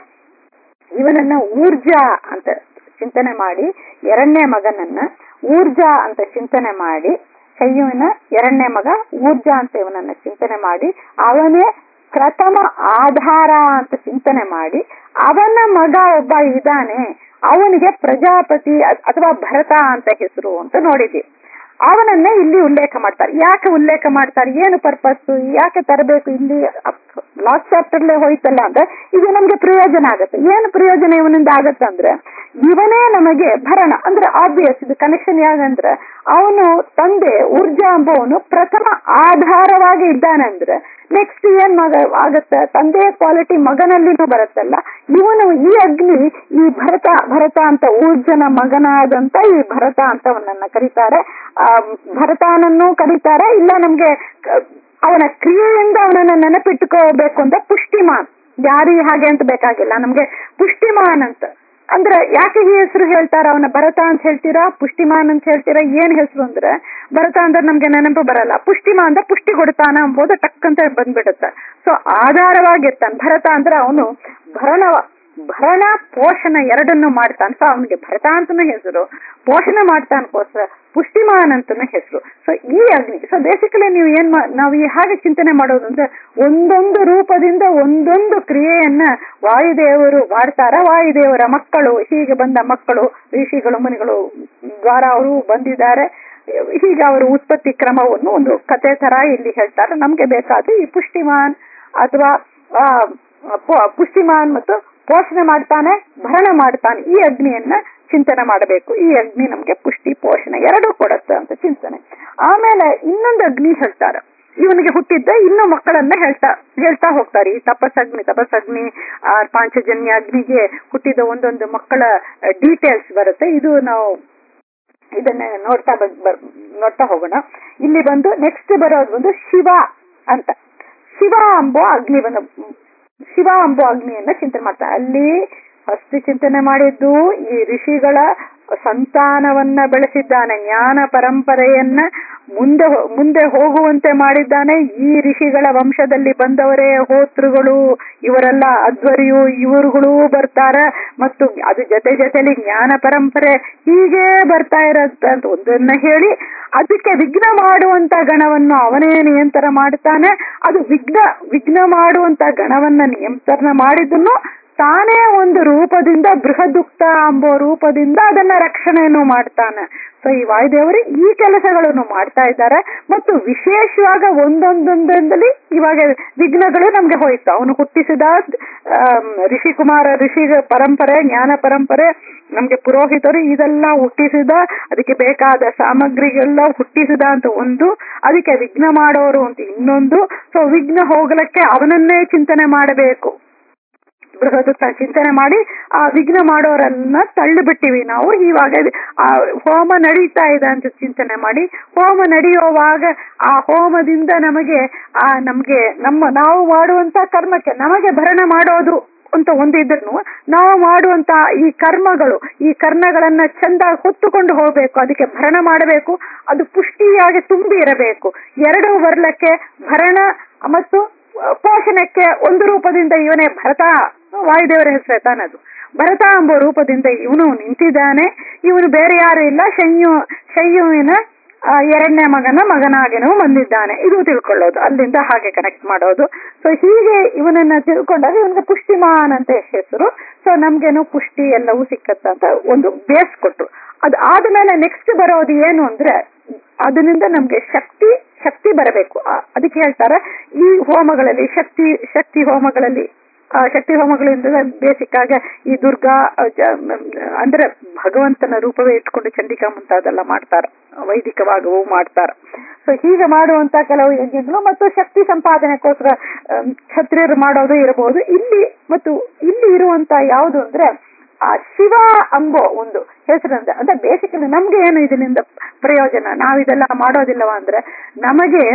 [SPEAKER 2] ಇವನನ್ನ ಊರ್ಜಾ ಅಂತ ಚಿಂತನೆ ಮಾಡಿ ಎರಡನೇ ಮಗನನ್ನ ಊರ್ಜಾ ಅಂತ ಚಿಂತನೆ ಮಾಡಿ ಶಯ್ಯುವಿನ ಎರಡನೇ ಮಗ ಊರ್ಜಾ ಅಂತ ಇವನನ್ನ ಚಿಂತನೆ ಮಾಡಿ ಅವನೇ ಪ್ರಥಮ ಆಧಾರ ಅಂತ ಚಿಂತನೆ ಮಾಡಿ ಅವನ ಮಗ ಒಬ್ಬ ಇದ್ದಾನೆ ಅವನಿಗೆ ಪ್ರಜಾಪತಿ ಅ- ಅಥವಾ ಭರತ ಅಂತ ಹೆಸರು ಅಂತ ನೋಡಿದ್ದೀವಿ ಅವನನ್ನ ಇಲ್ಲಿ ಉಲ್ಲೇಖ ಮಾಡ್ತಾರೆ ಯಾಕೆ ಉಲ್ಲೇಖ ಮಾಡ್ತಾರೆ ಏನು ಪರ್ಪಸ್ ಯಾಕೆ ತರಬೇಕು ಇಲ್ಲಿ ಲಾಸ್ಟ್ ಚಾಪ್ಟರ್ಲೇ ಹೋಯ್ತಲ್ಲ ಅಂದ್ರೆ ಇದು ನಮ್ಗೆ ಪ್ರಯೋಜನ ಆಗುತ್ತೆ ಏನು ಪ್ರಯೋಜನ ಇವನಿಂದ ಆಗತ್ತೆ ಅಂದ್ರೆ ಇವನೇ ನಮಗೆ ಭರಣ ಅಂದ್ರೆ ಆಬ್ವಿಯಸ್ ಇದು ಕನೆಕ್ಷನ್ ಯಾಗಂದ್ರೆ ಅವನು ತಂದೆ ಊರ್ಜಾ ಎಂಬವನು ಪ್ರಥಮ ಆಧಾರವಾಗಿ ಇದ್ದಾನೆ ಅಂದ್ರೆ ನೆಕ್ಸ್ಟ್ ಏನ್ ಮಗ ಆಗತ್ತೆ ತಂದೆಯ ಕ್ವಾಲಿಟಿ ಮಗನಲ್ಲಿನೂ ಬರುತ್ತಲ್ಲ ಇವನು ಈ ಅಗ್ನಿ ಈ ಭರತ ಭರತ ಅಂತ ಊರ್ಜನ ಮಗನಾದಂತ ಈ ಭರತ ಅಂತ ಅವನನ್ನ ಕರೀತಾರೆ ಆ ಭರತನನ್ನು ಕರೀತಾರೆ ಇಲ್ಲ ನಮ್ಗೆ ಕ- ಅವನ ಕ್ರಿಯೆಯಿಂದ ಅವನನ್ನ ನೆನಪಿಟ್ಟುಕೋಬೇಕು ಅಂತ ಪುಷ್ಟಿಮಾನ್ ಯಾರಿಗೆ ಹಾಗೆ ಅಂತ ಬೇಕಾಗಿಲ್ಲ ನಮ್ಗೆ ಪುಷ್ಟಿಮಾನ್ ಅಂತ ಅಂದ್ರೆ ಯಾಕೆ ಈ ಹೆಸರು ಹೇಳ್ತಾರ ಅವನ ಭರತ ಅಂತ ಹೇಳ್ತೀರಾ ಪುಷ್ಟಿಮಾನ್ ಅಂತ ಹೇಳ್ತೀರಾ ಏನ್ ಹೆಸರು ಅಂದ್ರೆ ಭರತ ಅಂದ್ರೆ ನಮ್ಗೆ ನೆನಪು ಬರಲ್ಲ ಪುಷ್ಟಿಮ ಅಂದ್ರೆ ಪುಷ್ಟಿ ಕೊಡ್ತಾನ ಎಂಬುದು ಟಕ್ಕಂತ ಬಂದ್ಬಿಡುತ್ತೆ ಸೊ ಆಧಾರವಾಗಿರ್ತಾನೆ ಭರತ ಅಂದ್ರೆ ಅವನು ಭರಣವ ಭರಣ ಪೋಷಣ ಎರಡನ್ನು ಮಾಡ್ತಾನೆ ಸೊ ಅವನಿಗೆ ಭರತ ಅಂತನೂ ಹೆಸರು ಪೋಷಣೆ ಮಾಡ್ತಾನಕ್ಕೋಸ್ಕರ ಪುಷ್ಟಿಮಾನ್ ಅಂತನೂ ಹೆಸರು ಸೊ ಈ ಅಗ್ನಿ ಸೊ ಬೇಸಿಕಲಿ ನೀವು ಏನ್ ಮಾ- ನಾವು ಈ ಹಾಗೆ ಚಿಂತನೆ ಮಾಡೋದು ಅಂದ್ರೆ ಒಂದೊಂದು ರೂಪದಿಂದ ಒಂದೊಂದು ಕ್ರಿಯೆಯನ್ನ ವಾಯುದೇವರು ಮಾಡ್ತಾರ ವಾಯುದೇವರ ಮಕ್ಕಳು ಹೀಗೆ ಬಂದ ಮಕ್ಕಳು ಋಷಿಗಳು ಮುನಿಗಳು ದ್ವಾರ ಅವರು ಬಂದಿದ್ದಾರೆ ಹೀಗೆ ಅವರು ಉತ್ಪತ್ತಿ ಕ್ರಮವನ್ನು ಒಂದು ಕತೆ ತರ ಇಲ್ಲಿ ಹೇಳ್ತಾರೆ ನಮ್ಗೆ ಬೇಕಾದ ಈ ಪುಷ್ಟಿಮಾನ್ ಅಥವಾ ಆ, ಪು- ಪುಷ್ಟಿಮಾನ್ ಮತ್ತು ಪೋಷಣೆ ಮಾಡ್ತಾನೆ ಭರಣ ಮಾಡ್ತಾನೆ ಈ ಅಗ್ನಿಯನ್ನ ಚಿಂತನೆ ಮಾಡಬೇಕು ಈ ಅಗ್ನಿ ನಮ್ಗೆ ಪುಷ್ಟಿ ಪೋಷಣೆ ಎರಡೂ ಕೊಡುತ್ತೆ ಅಂತ ಚಿಂತನೆ ಆಮೇಲೆ ಇನ್ನೊಂದು ಅಗ್ನಿ ಹೇಳ್ತಾರೆ ಇವನಿಗೆ ಹುಟ್ಟಿದ್ದ ಇನ್ನೂ ಮಕ್ಕಳನ್ನ ಹೇಳ್ತಾ ಹೇಳ್ತಾ ಹೋಗ್ತಾರೆ ಈ ತಪಸ್ಸಗ್ನಿ ತಪಸ್ಸಗ್ನಿ ಆ ಪಾಂಚಜನ್ಯ ಅಗ್ನಿಗೆ ಹುಟ್ಟಿದ ಒಂದೊಂದು ಮಕ್ಕಳ ಡೀಟೇಲ್ಸ್ ಬರುತ್ತೆ ಇದು ನಾವು ಇದನ್ನ ನೋಡ್ತಾ ಬ- ಬ- ನೋಡ್ತಾ ಹೋಗೋಣ ಇಲ್ಲಿ ಬಂದು ನೆಕ್ಸ್ಟ್ ಬರೋದು ಒಂದು ಶಿವ ಅಂತ ಶಿವ ಅಂಬೋ ಅಗ್ನಿ ಬಂದು ಶಿವ ಅಂಬೋ ಅಗ್ನಿಯನ್ನ ಚಿಂತನೆ ಮಾಡ್ತಾರೆ ಅಲ್ಲಿ ಫಸ್ಟ್ ಚಿಂತನೆ ಮಾಡಿದ್ದು ಈ ಋಷಿಗಳ ಸಂತಾನವನ್ನ ಬೆಳೆಸಿದ್ದಾನೆ ಜ್ಞಾನ ಪರಂಪರೆಯನ್ನ ಮುಂದೆ ಹೋ- ಮುಂದೆ ಹೋಗುವಂತೆ ಮಾಡಿದ್ದಾನೆ ಈ ಋಷಿಗಳ ವಂಶದಲ್ಲಿ ಬಂದವರೇ ಹೋತೃಗಳು ಇವರೆಲ್ಲ ಅಧ್ವರ್ಯು ಇವರುಗಳು ಬರ್ತಾರೆ ಮತ್ತು ಅದು ಜೊತೆ ಜೊತೆಲಿ ಜ್ಞಾನ ಪರಂಪರೆ ಹೀಗೆ ಬರ್ತಾ ಇರತ್ತೆ ಅಂತ ಒಂದನ್ನ ಹೇಳಿ ಅದಕ್ಕೆ ವಿಘ್ನ ಮಾಡುವಂತ ಗಣವನ್ನು ಅವನೇ ನಿಯಂತ್ರಣ ಮಾಡ್ತಾನೆ ಅದು ವಿಘ್ನ ವಿಘ್ನ ಮಾಡುವಂತ ಗಣವನ್ನ ನಿಯಂತ್ರಣ ಮಾಡಿದ್ದನ್ನು ತಾನೇ ಒಂದು ರೂಪದಿಂದ ಬೃಹದುಕ್ತ ಎಂಬ ರೂಪದಿಂದ ಅದನ್ನ ರಕ್ಷಣೆಯನ್ನು ಮಾಡ್ತಾನೆ ಸೊ ಈ ವಾಯುದೇವರು ಈ ಕೆಲಸಗಳನ್ನು ಮಾಡ್ತಾ ಇದ್ದಾರೆ ಮತ್ತು ವಿಶೇಷವಾಗ ಒಂದೊಂದೊಂದೊಂದಲ್ಲಿ ಇವಾಗ ವಿಘ್ನಗಳು ನಮ್ಗೆ ಹೋಯ್ತು ಅವನು ಹುಟ್ಟಿಸಿದ ಆಮ್, ಋಷಿಕುಮಾರ ಋಷಿ ಪರಂಪರೆ ಜ್ಞಾನ ಪರಂಪರೆ ನಮ್ಗೆ ಪುರೋಹಿತರು ಇದೆಲ್ಲ ಹುಟ್ಟಿಸಿದ ಅದಕ್ಕೆ ಬೇಕಾದ ಸಾಮಗ್ರಿಗೆಲ್ಲ ಹುಟ್ಟಿಸಿದ ಅಂತ ಒಂದು ಅದಕ್ಕೆ ವಿಘ್ನ ಮಾಡೋರು ಅಂತ ಇನ್ನೊಂದು ಸೊ ವಿಘ್ನ ಹೋಗಲಕ್ಕೆ ಅವನನ್ನೇ ಚಿಂತನೆ ಮಾಡಬೇಕು ಬೃಹದುತ್ತ ಚಿಂತನೆ ಮಾಡಿ ಆ ವಿಘ್ನ ಮಾಡೋರನ್ನ ತಳ್ಳಿ ಬಿಟ್ಟಿವಿ ನಾವು ಇವಾಗ ಆ ಹೋಮ ನಡೀತಾ ಇದೆ ಅಂತ ಚಿಂತನೆ ಮಾಡಿ ಹೋಮ ನಡೆಯುವಾಗ ಆ ಹೋಮದಿಂದ ನಮಗೆ ಆ ನಮ್ಗೆ ನಮ್ಮ ನಾವು ಮಾಡುವಂತ ಕರ್ಮಕ್ಕೆ ನಮಗೆ ಭರಣ ಮಾಡೋದು ಅಂತ ಒಂದಿದ್ರು ನಾವು ಮಾಡುವಂತ ಈ ಕರ್ಮಗಳು ಈ ಕರ್ಮಗಳನ್ನ ಚಂದ ಹೊತ್ತುಕೊಂಡು ಹೋಗ್ಬೇಕು ಅದಕ್ಕೆ ಭರಣ ಮಾಡಬೇಕು ಅದು ಪುಷ್ಟಿಯಾಗಿ ತುಂಬಿ ಇರಬೇಕು ಎರಡು ಬರ್ಲಕ್ಕೆ ಭರಣ ಮತ್ತು ಪೋಷಣಕ್ಕೆ ಒಂದು ರೂಪದಿಂದ ಇವನೇ ಭರತ ವಾಯುದೇವರ ಹೆಸರು ತಾನದು ಭರತ ಎಂಬ ರೂಪದಿಂದ ಇವನು ನಿಂತಿದ್ದಾನೆ ಇವನು ಬೇರೆ ಯಾರು ಇಲ್ಲ ಶಯ್ಯು ಶಯ್ಯುವಿನ ಆ, ಎರಡನೇ ಮಗನ ಮಗನಾಗಿನೂ ಬಂದಿದ್ದಾನೆ ಇದು ತಿಳ್ಕೊಳ್ಳೋದು ಅಲ್ಲಿಂದ ಹಾಗೆ ಕನೆಕ್ಟ್ ಮಾಡೋದು ಸೊ ಹೀಗೆ ಇವನನ್ನ ತಿಳ್ಕೊಂಡಾಗ ಇವನಿಗೆ ಪುಷ್ಟಿಮಾನ್ ಅಂತ ಹೆಸರು ಸೊ ನಮ್ಗೇನು ಪುಷ್ಟಿ ಎಲ್ಲವೂ ಸಿಕ್ಕತ್ತಂತ ಒಂದು ಬೇಸ್ ಕೊಟ್ರು ಅದು ಆದ್ಮೇಲೆ ನೆಕ್ಸ್ಟ್ ಬರೋದು ಏನು ಅಂದ್ರೆ ಅದರಿಂದ ನಮ್ಗೆ ಶಕ್ತಿ ಶಕ್ತಿ ಬರಬೇಕು ಆ, ಅದಕ್ಕೆ ಹೇಳ್ತಾರೆ ಈ ಹೋಮಗಳಲ್ಲಿ ಶಕ್ತಿ ಶಕ್ತಿ ಹೋಮಗಳಲ್ಲಿ ಆ, ಶಕ್ತಿ ಹೋಮಗಳಿಂದ ಬೇಸಿಕ್ ಆಗಿ ಈ ದುರ್ಗಾ ಆ, ಜ- ಮ್, ಅಂದ್ರೆ ಭಗವಂತನ ರೂಪವೇ ಇಟ್ಕೊಂಡು ಚಂಡಿಕಾ ಮುಂತಾದೆಲ್ಲ ಮಾಡ್ತಾರ ವೈದಿಕವಾಗವೂ ಮಾಡ್ತಾರ ಸೊ ಹೀಗೆ ಮಾಡುವಂತ ಕೆಲವು ಯಜ್ಞಗಳು ಮತ್ತು ಶಕ್ತಿ ಸಂಪಾದನೆಗೋಸ್ಕರ ಆಮ್, ಕ್ಷತ್ರಿಯರು ಮಾಡೋದು ಇರಬಹುದು ಇಲ್ಲಿ ಮತ್ತು ಇಲ್ಲಿ ಇರುವಂತ ಯಾವುದು ಅಂದ್ರೆ ಆ ಶಿವ ಅಂಬೋ ಒಂದು ಹೆಸರಿಂದ ಅಂದ್ರೆ ಬೇಸಿಕಲಿ ನಮ್ಗೆ ಏನು ಇದರಿಂದ ಪ್ರಯೋಜನ ನಾವಿದೆಲ್ಲ ಮಾಡೋದಿಲ್ಲವ ಅಂದ್ರೆ ನಮಗೆ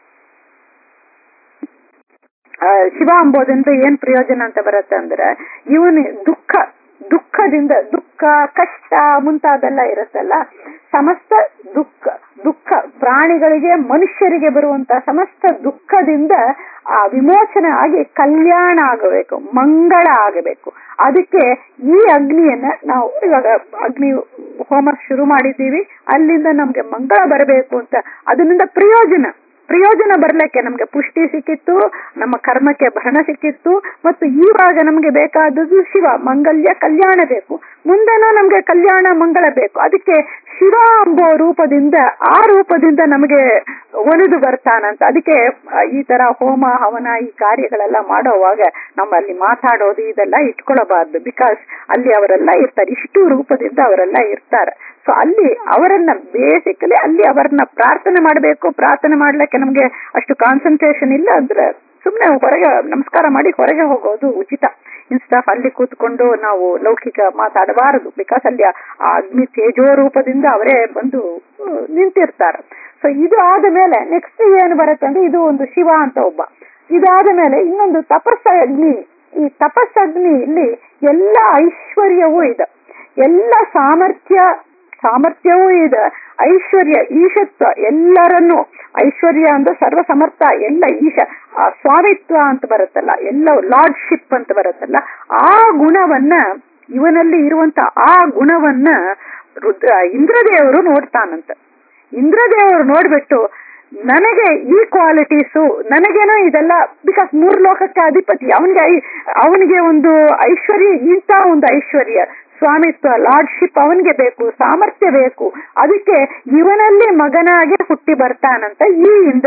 [SPEAKER 2] ಆ, ಶಿವ ಅಂಬೋದ್ರಿಂದ ಏನ್ ಪ್ರಯೋಜನ ಅಂತ ಬರುತ್ತೆ ಅಂದ್ರೆ ಇವನು ದುಃಖ ದುಃಖದಿಂದ ದುಃಖ ಕಷ್ಟ ಮುಂತಾದೆಲ್ಲ ಇರುತ್ತಲ್ಲ ಸಮಸ್ತ ದುಃಖ ದುಃಖ ಪ್ರಾಣಿಗಳಿಗೆ ಮನುಷ್ಯರಿಗೆ ಬರುವಂತ ಸಮಸ್ತ ದುಃಖದಿಂದ ಆ ವಿಮೋಚನೆ ಆಗಿ ಕಲ್ಯಾಣ ಆಗಬೇಕು ಮಂಗಳ ಆಗಬೇಕು ಅದಕ್ಕೆ ಈ ಅಗ್ನಿಯನ್ನ ನಾವು ಇವಾಗ ಅಗ್ನಿ ಹೋಮ ಶುರು ಮಾಡಿದ್ದೀವಿ ಅಲ್ಲಿಂದ ನಮ್ಗೆ ಮಂಗಳ ಬರಬೇಕು ಅಂತ ಅದರಿಂದ ಪ್ರಯೋಜನ ಪ್ರಯೋಜನ ಬರ್ಲಿಕ್ಕೆ ನಮ್ಗೆ ಪುಷ್ಟಿ ಸಿಕ್ಕಿತ್ತು ನಮ್ಮ ಕರ್ಮಕ್ಕೆ ಭರಣ ಸಿಕ್ಕಿತ್ತು ಮತ್ತು ಇವಾಗ ನಮ್ಗೆ ಬೇಕಾದದ್ದು ಶಿವ ಮಂಗಲ್ಯ ಕಲ್ಯಾಣ ಬೇಕು ಮುಂದೆನೂ ನಮ್ಗೆ ಕಲ್ಯಾಣ ಮಂಗಳ ಬೇಕು ಅದಕ್ಕೆ ಶಿವ ಎಂಬೋ ರೂಪದಿಂದ ಆ ರೂಪದಿಂದ ನಮಗೆ ಒಲಿದು ಬರ್ತಾನಂತ ಅದಕ್ಕೆ ಆ, ಈ ತರ ಹೋಮ ಹವನ ಈ ಕಾರ್ಯಗಳೆಲ್ಲ ಮಾಡೋವಾಗ ನಮ್ಮಲ್ಲಿ ಮಾತಾಡೋದು ಇದೆಲ್ಲ ಇಟ್ಕೊಳ್ಳಬಾರ್ದು ಬಿಕಾಸ್ ಅಲ್ಲಿ ಅವರೆಲ್ಲ ಇರ್ತಾರೆ ಇಷ್ಟು ರೂಪದಿಂದ ಅವರೆಲ್ಲ ಇರ್ತಾರೆ ಸೊ ಅಲ್ಲಿ ಅವರನ್ನ ಬೇಸಿಕಲಿ ಅಲ್ಲಿ ಅವರನ್ನ ಪ್ರಾರ್ಥನೆ ಮಾಡಬೇಕು ಪ್ರಾರ್ಥನೆ ಮಾಡ್ಲಿಕ್ಕೆ ನಮ್ಗೆ ಅಷ್ಟು ಕಾನ್ಸಂಟ್ರೇಷನ್ ಇಲ್ಲ ಅಂದ್ರೆ ಸುಮ್ನೆ ಹೊರಗೆ ನಮಸ್ಕಾರ ಮಾಡಿ ಹೊರಗೆ ಹೋಗೋದು ಉಚಿತ ಇನ್ಸ್ಟಾಫ್ ಅಲ್ಲಿ ಕೂತ್ಕೊಂಡು ನಾವು ಲೌಕಿಕ ಮಾತಾಡಬಾರದು ಬಿಕಾಸ್ ಅಲ್ಲಿ ಆ ಅಗ್ನಿ ತೇಜೋ ರೂಪದಿಂದ ಅವರೇ ಬಂದು ಅಹ್, ನಿಂತಿರ್ತಾರೆ ಸೊ ಇದು ಆದ ಮೇಲೆ ನೆಕ್ಸ್ಟ್ ಏನು ಬರುತ್ತೆ ಅಂದ್ರೆ ಇದು ಒಂದು ಶಿವ ಅಂತ ಒಬ್ಬ ಇದಾದ ಮೇಲೆ ಇನ್ನೊಂದು ತಪಸ್ಸ ಅಗ್ನಿ ಈ ತಪಸ್ಸಗ್ನಿ ಇಲ್ಲಿ ಎಲ್ಲ ಐಶ್ವರ್ಯವೂ ಇದೆ ಎಲ್ಲ ಸಾಮರ್ಥ್ಯ ಸಾಮರ್ಥ್ಯವೂ ಇದೆ ಐಶ್ವರ್ಯ ಈಶತ್ವ ಎಲ್ಲರನ್ನು ಐಶ್ವರ್ಯ ಅಂದ್ರೆ ಸರ್ವ ಸಮರ್ಥ ಎಲ್ಲ ಈಶ ಆ ಸ್ವಾಮಿತ್ವ ಅಂತ ಬರುತ್ತಲ್ಲ ಎಲ್ಲ ಲಾರ್ಡ್ಶಿಪ್ ಅಂತ ಬರುತ್ತಲ್ಲ ಆ ಗುಣವನ್ನ ಇವನಲ್ಲಿ ಇರುವಂತ ಆ ಗುಣವನ್ನ ರುದ್ರ ಇಂದ್ರದೇವರು ನೋಡ್ತಾನಂತ ಇಂದ್ರದೇವರು ನೋಡ್ಬಿಟ್ಟು ನನಗೆ ಈ ಕ್ವಾಲಿಟೀಸು ನನಗೇನೋ ಇದೆಲ್ಲ ಬಿಕಾಸ್ ಮೂರ್ ಲೋಕಕ್ಕೆ ಅಧಿಪತಿ ಅವನಿಗೆ ಅವನಿಗೆ ಒಂದು ಐಶ್ವರ್ಯ ಇಂಥ ಒಂದು ಐಶ್ವರ್ಯ ಸ್ವಾಮಿತ್ವ ಲಾರ್ಡ್ಶಿಪ್ ಅವನಿಗೆ ಬೇಕು ಸಾಮರ್ಥ್ಯ ಬೇಕು ಅದಕ್ಕೆ ಇವನಲ್ಲಿ ಮಗನಾಗಿ ಹುಟ್ಟಿ ಬರ್ತಾನಂತ ಈ ಇಂದ್ರ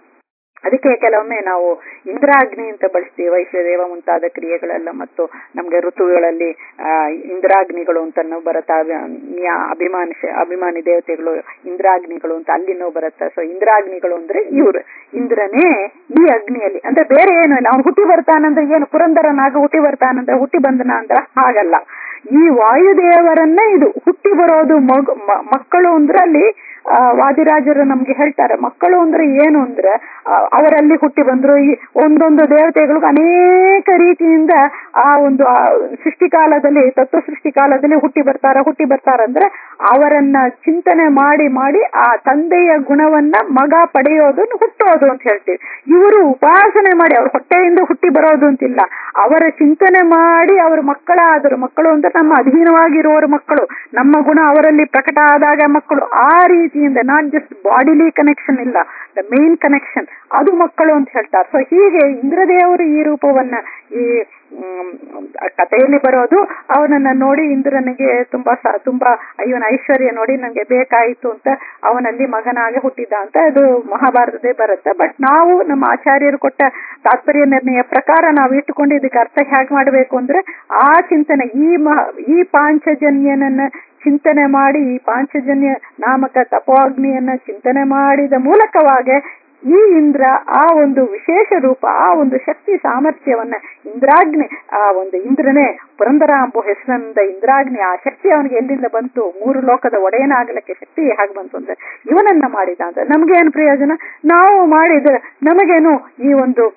[SPEAKER 2] ಅದಕ್ಕೆ ಕೆಲವೊಮ್ಮೆ ನಾವು ಇಂದ್ರಾಗ್ನಿ ಅಂತ ಬಳಸ್ತೀವಿ ವೈಶ್ವದೇವ ಮುಂತಾದ ಕ್ರಿಯೆಗಳೆಲ್ಲ ಮತ್ತು ನಮ್ಗೆ ಋತುಗಳಲ್ಲಿ ಆ ಇಂದ್ರಾಗ್ನಿಗಳು ಅಂತ ಬರುತ್ತಾ ಅಭಿಮಾನಿ ಅಭಿಮಾನಿ ದೇವತೆಗಳು ಇಂದ್ರಾಗ್ನಿಗಳು ಅಂತ ಅಲ್ಲಿನೂ ಬರುತ್ತೆ ಸೊ ಇಂದ್ರಾಗ್ನಿಗಳು ಅಂದ್ರೆ ಇವ್ರು ಇಂದ್ರನೇ ಈ ಅಗ್ನಿಯಲ್ಲಿ ಅಂದ್ರೆ ಬೇರೆ ಏನು ಇಲ್ಲ ಅವ್ನು ಹುಟ್ಟಿ ಬರ್ತಾನಂದ್ರೆ ಏನು ಪುರಂದರನಾಗ ಹುಟ್ಟಿ ಬರ್ತಾನಂದ್ರೆ ಹುಟ್ಟಿ ಬಂದನ ಅಂದ್ರೆ ಹಾಗಲ್ಲ ಈ ವಾಯುದೇವರನ್ನ ಇದು ಹುಟ್ಟಿ ಬರೋದು ಮಗು ಮ- ಮಕ್ಕಳು ಅಂದ್ರೆ ಅಲ್ಲಿ ಆ, ವಾದಿರಾಜರು ನಮ್ಗೆ ಹೇಳ್ತಾರೆ ಮಕ್ಕಳು ಅಂದ್ರೆ ಏನು ಅಂದ್ರೆ ಆ, ಅವರಲ್ಲಿ ಹುಟ್ಟಿ ಬಂದ್ರು ಈ ಒಂದೊಂದು ದೇವತೆಗಳಿಗೂ ಅನೇಕ ರೀತಿಯಿಂದ ಆ ಒಂದು ಆ ಸೃಷ್ಟಿ ಕಾಲದಲ್ಲಿ ತತ್ವ ಸೃಷ್ಟಿ ಕಾಲದಲ್ಲಿ ಹುಟ್ಟಿ ಬರ್ತಾರ ಹುಟ್ಟಿ ಬರ್ತಾರಂದ್ರೆ ಅವರನ್ನ ಚಿಂತನೆ ಮಾಡಿ ಮಾಡಿ ಆ ತಂದೆಯ ಗುಣವನ್ನ ಮಗ ಪಡೆಯೋದನ್ನು ಹುಟ್ಟೋದು ಅಂತ ಹೇಳ್ತೀವಿ ಇವರು ಉಪಾಸನೆ ಮಾಡಿ ಅವ್ರ ಹೊಟ್ಟೆಯಿಂದ ಹುಟ್ಟಿ ಬರೋದು ಅಂತಿಲ್ಲ ಅವರ ಚಿಂತನೆ ಮಾಡಿ ಅವ್ರ ಮಕ್ಕಳಾದರು ಮಕ್ಕಳು ಅಂದ್ರೆ ನಮ್ಮ ಅಧೀನವಾಗಿರುವವರು ಮಕ್ಕಳು ನಮ್ಮ ಗುಣ ಅವರಲ್ಲಿ ಪ್ರಕಟ ಆದಾಗ ಮಕ್ಕಳು ಆ ರೀತಿಯಿಂದ ನಾಟ್ ಜಸ್ಟ್ ಬಾಡಿಲಿ ಕನೆಕ್ಷನ್ ಇಲ್ಲ ದ ಮೇನ್ ಕನೆಕ್ಷನ್ ಅದು ಮಕ್ಕಳು ಅಂತ ಹೇಳ್ತಾರೆ ಸೊ ಹೀಗೆ ಇಂದ್ರದೇವರು ಈ ರೂಪವನ್ನ ಈ ಮ್, ಕಥೆಯಲ್ಲಿ ಬರೋದು ಅವನನ್ನ ನೋಡಿ ಇಂದ್ರನಿಗೆ ತುಂಬಾ ಸ- ತುಂಬಾ ಇವನ ಐಶ್ವರ್ಯ ನೋಡಿ ನಂಗೆ ಬೇಕಾಯಿತು ಅಂತ ಅವನಲ್ಲಿ ಮಗನಾಗಿ ಹುಟ್ಟಿದ ಅಂತ ಅದು ಮಹಾಭಾರತದೇ ಬರುತ್ತೆ ಬಟ್ ನಾವು ನಮ್ಮ ಆಚಾರ್ಯರು ಕೊಟ್ಟ ತಾತ್ಪರ್ಯ ನಿರ್ಣಯ ಪ್ರಕಾರ ನಾವು ಇಟ್ಟುಕೊಂಡು ಇದಕ್ಕೆ ಅರ್ಥ ಹೇಗೆ ಮಾಡಬೇಕು ಅಂದ್ರೆ ಆ ಚಿಂತನೆ ಈ ಮಹ ಈ ಪಾಂಚಜನ್ಯನನ್ನ ಚಿಂತನೆ ಮಾಡಿ ಈ ಪಾಂಚಜನ್ಯ ನಾಮಕ ತಪೋಗ್ನಿಯನ್ನ ಚಿಂತನೆ ಮಾಡಿದ ಮೂಲಕವಾಗಿ ಈ ಇಂದ್ರ ಆ ಒಂದು ವಿಶೇಷ ರೂಪ ಆ ಒಂದು ಶಕ್ತಿ ಸಾಮರ್ಥ್ಯವನ್ನ ಇಂದ್ರಾಗ್ನಿ ಆ ಒಂದು ಇಂದ್ರನೇ ಪುರಂದರ ಅಂಬೋ ಹೆಸರಿನಿಂದ ಇಂದ್ರಾಗ್ನಿ ಆ ಶಕ್ತಿ ಅವನಿಗೆ ಎಲ್ಲಿಂದ ಬಂತು ಮೂರು ಲೋಕದ ಒಡೆಯನಾಗಲಿಕ್ಕೆ ಶಕ್ತಿ ಹೇಗೆ ಬಂತು ಅಂದ್ರೆ ಇವನನ್ನ ಮಾಡಿದ ಅಂತ ನಮ್ಗೇನು ಪ್ರಯೋಜನ ನಾವು ಮಾಡಿದ್ರೆ ನಮಗೇನು ಈ ಒಂದು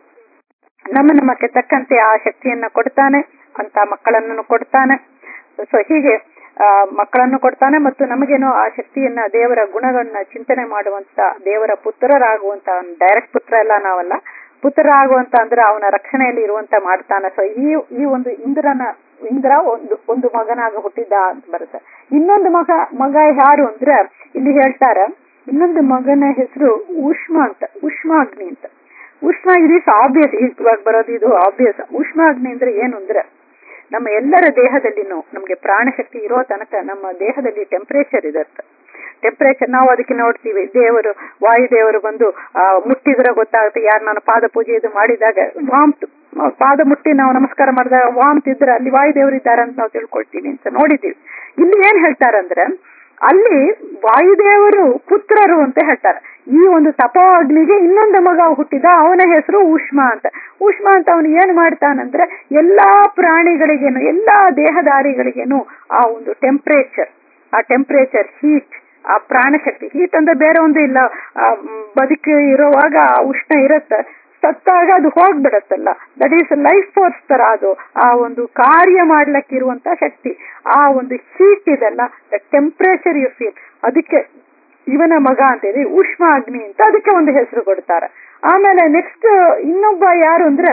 [SPEAKER 2] ನಮ್ಮ ನಮ್ಮಕ್ಕೆ ತಕ್ಕಂತೆ ಆ ಶಕ್ತಿಯನ್ನ ಕೊಡ್ತಾನೆ ಅಂತ ಮಕ್ಕಳನ್ನು ಕೊಡ್ತಾನೆ ಸೊ ಹೀಗೆ ಆ, ಮಕ್ಕಳನ್ನು ಕೊಡ್ತಾನೆ ಮತ್ತು ನಮಗೇನೋ ಆ ಶಕ್ತಿಯನ್ನ ದೇವರ ಗುಣಗಳನ್ನ ಚಿಂತನೆ ಮಾಡುವಂತ ದೇವರ ಪುತ್ರರಾಗುವಂತ ಡೈರೆಕ್ಟ್ ಪುತ್ರ ಎಲ್ಲ ನಾವಲ್ಲ ಪುತ್ರರಾಗುವಂತ ಅಂದ್ರೆ ಅವನ ರಕ್ಷಣೆಯಲ್ಲಿ ಇರುವಂತ ಮಾಡ್ತಾನೆ ಸೊ ಈ ಈ ಒಂದು ಇಂದ್ರನ ಇಂದ್ರ ಒಂದು ಒಂದು ಮಗನಾಗ ಹುಟ್ಟಿದ್ದ ಅಂತ ಬರುತ್ತೆ ಇನ್ನೊಂದು ಮಗ ಮಗ ಯಾರು ಅಂದ್ರೆ ಇಲ್ಲಿ ಹೇಳ್ತಾರೆ ಇನ್ನೊಂದು ಮಗನ ಹೆಸರು ಉಷ್ಮ ಅಂತ ಉಷ್ಮಾಗ್ನಿ ಅಂತ ಉಷ್ಮ ಇದು ಆಬ್ವಿಯಸ್ ಇವಾಗ ಬರೋದು ಇದು ಆಬ್ವಿಯಸ್ ಉಷ್ಮಾಗ್ನಿ ಅಂದ್ರೆ ಏನು ಅಂದ್ರೆ ನಮ್ಮ ಎಲ್ಲರ ದೇಹದಲ್ಲಿನೂ ನಮ್ಗೆ ಪ್ರಾಣಶಕ್ತಿ ಇರೋ ತನಕ ನಮ್ಮ ದೇಹದಲ್ಲಿ ಟೆಂಪರೇಚರ್ ಇರುತ್ತೆ ಟೆಂಪರೇಚರ್ ನಾವು ಅದಕ್ಕೆ ನೋಡ್ತೀವಿ ದೇವರು ವಾಯುದೇವರು ಬಂದು ಆ ಮುಟ್ಟಿದ್ರೆ ಗೊತ್ತಾಗುತ್ತೆ ಯಾರು ನಾನು ಪಾದ ಪೂಜೆ ಇದು ಮಾಡಿದಾಗ ವಾಮ್ತ್ ಪಾದ ಮುಟ್ಟಿ ನಾವು ನಮಸ್ಕಾರ ಮಾಡಿದಾಗ ವಾಮ್ತ್ ಇದ್ರೆ ಅಲ್ಲಿ ವಾಯುದೇವರು ಇದ್ದಾರೆ ಅಂತ ನಾವು ತಿಳ್ಕೊಳ್ತೀವಿ ಅಂತ ನೋಡಿದೀವಿ ಇಲ್ಲಿ ಏನ್ ಹೇಳ್ತಾರಂದ್ರೆ ಅಲ್ಲಿ ವಾಯುದೇವರು ಪುತ್ರರು ಅಂತ ಹೇಳ್ತಾರೆ ಈ ಒಂದು ತಪೋ ಅಗ್ನಿಗೆ ಇನ್ನೊಂದು ಮಗ ಹುಟ್ಟಿದ ಅವನ ಹೆಸರು ಉಷ್ಮ ಅಂತ ಉಷ್ಮ ಅಂತ ಅವನು ಏನ್ ಮಾಡ್ತಾನಂದ್ರೆ ಎಲ್ಲಾ ಪ್ರಾಣಿಗಳಿಗೇನು ಎಲ್ಲಾ ದೇಹದಾರಿಗಳಿಗೇನು ಆ ಒಂದು ಟೆಂಪರೇಚರ್ ಆ ಟೆಂಪರೇಚರ್ ಹೀಟ್ ಆ ಪ್ರಾಣಶಕ್ತಿ ಹೀಟ್ ಅಂದ್ರೆ ಬೇರೆ ಒಂದು ಇಲ್ಲ ಬದುಕಿ ಇರುವಾಗ ಆ ಉಷ್ಣ ಇರುತ್ತೆ ಸತ್ತಾಗ ಅದು ಹೋಗ್ಬಿಡತ್ತಲ್ಲ ದಟ್ ಈಸ್ ಲೈಫ್ ಫೋರ್ಸ್ ತರ ಅದು ಆ ಒಂದು ಕಾರ್ಯ ಮಾಡ್ಲಿಕ್ಕಿರುವಂತ ಶಕ್ತಿ ಆ ಒಂದು ಹೀಟ್ ಇದೆಲ್ಲ ದ ಟೆಂಪರೇಚರ್ ಯು ಫೀಲ್ ಅದಕ್ಕೆ ಇವನ ಮಗ ಅಂತೇಳಿ ಉಷ್ಮ ಅಗ್ನಿ ಅಂತ ಅದಕ್ಕೆ ಒಂದು ಹೆಸರು ಕೊಡ್ತಾರೆ ಆಮೇಲೆ ನೆಕ್ಸ್ಟ್ ಇನ್ನೊಬ್ಬ ಯಾರು ಅಂದ್ರೆ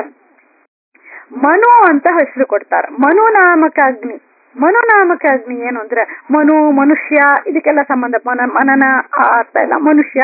[SPEAKER 2] ಮನು ಅಂತ ಹೆಸರು ಕೊಡ್ತಾರೆ ಮನು ನಾಮಕ ಅಗ್ನಿ ಮನು ನಾಮಕ ಅಗ್ನಿ ಏನು ಅಂದ್ರೆ ಮನು ಮನುಷ್ಯ ಇದಕ್ಕೆಲ್ಲ ಸಂಬಂಧ ಮನ ಮನನ ಅರ್ಥ ಇಲ್ಲ ಮನುಷ್ಯ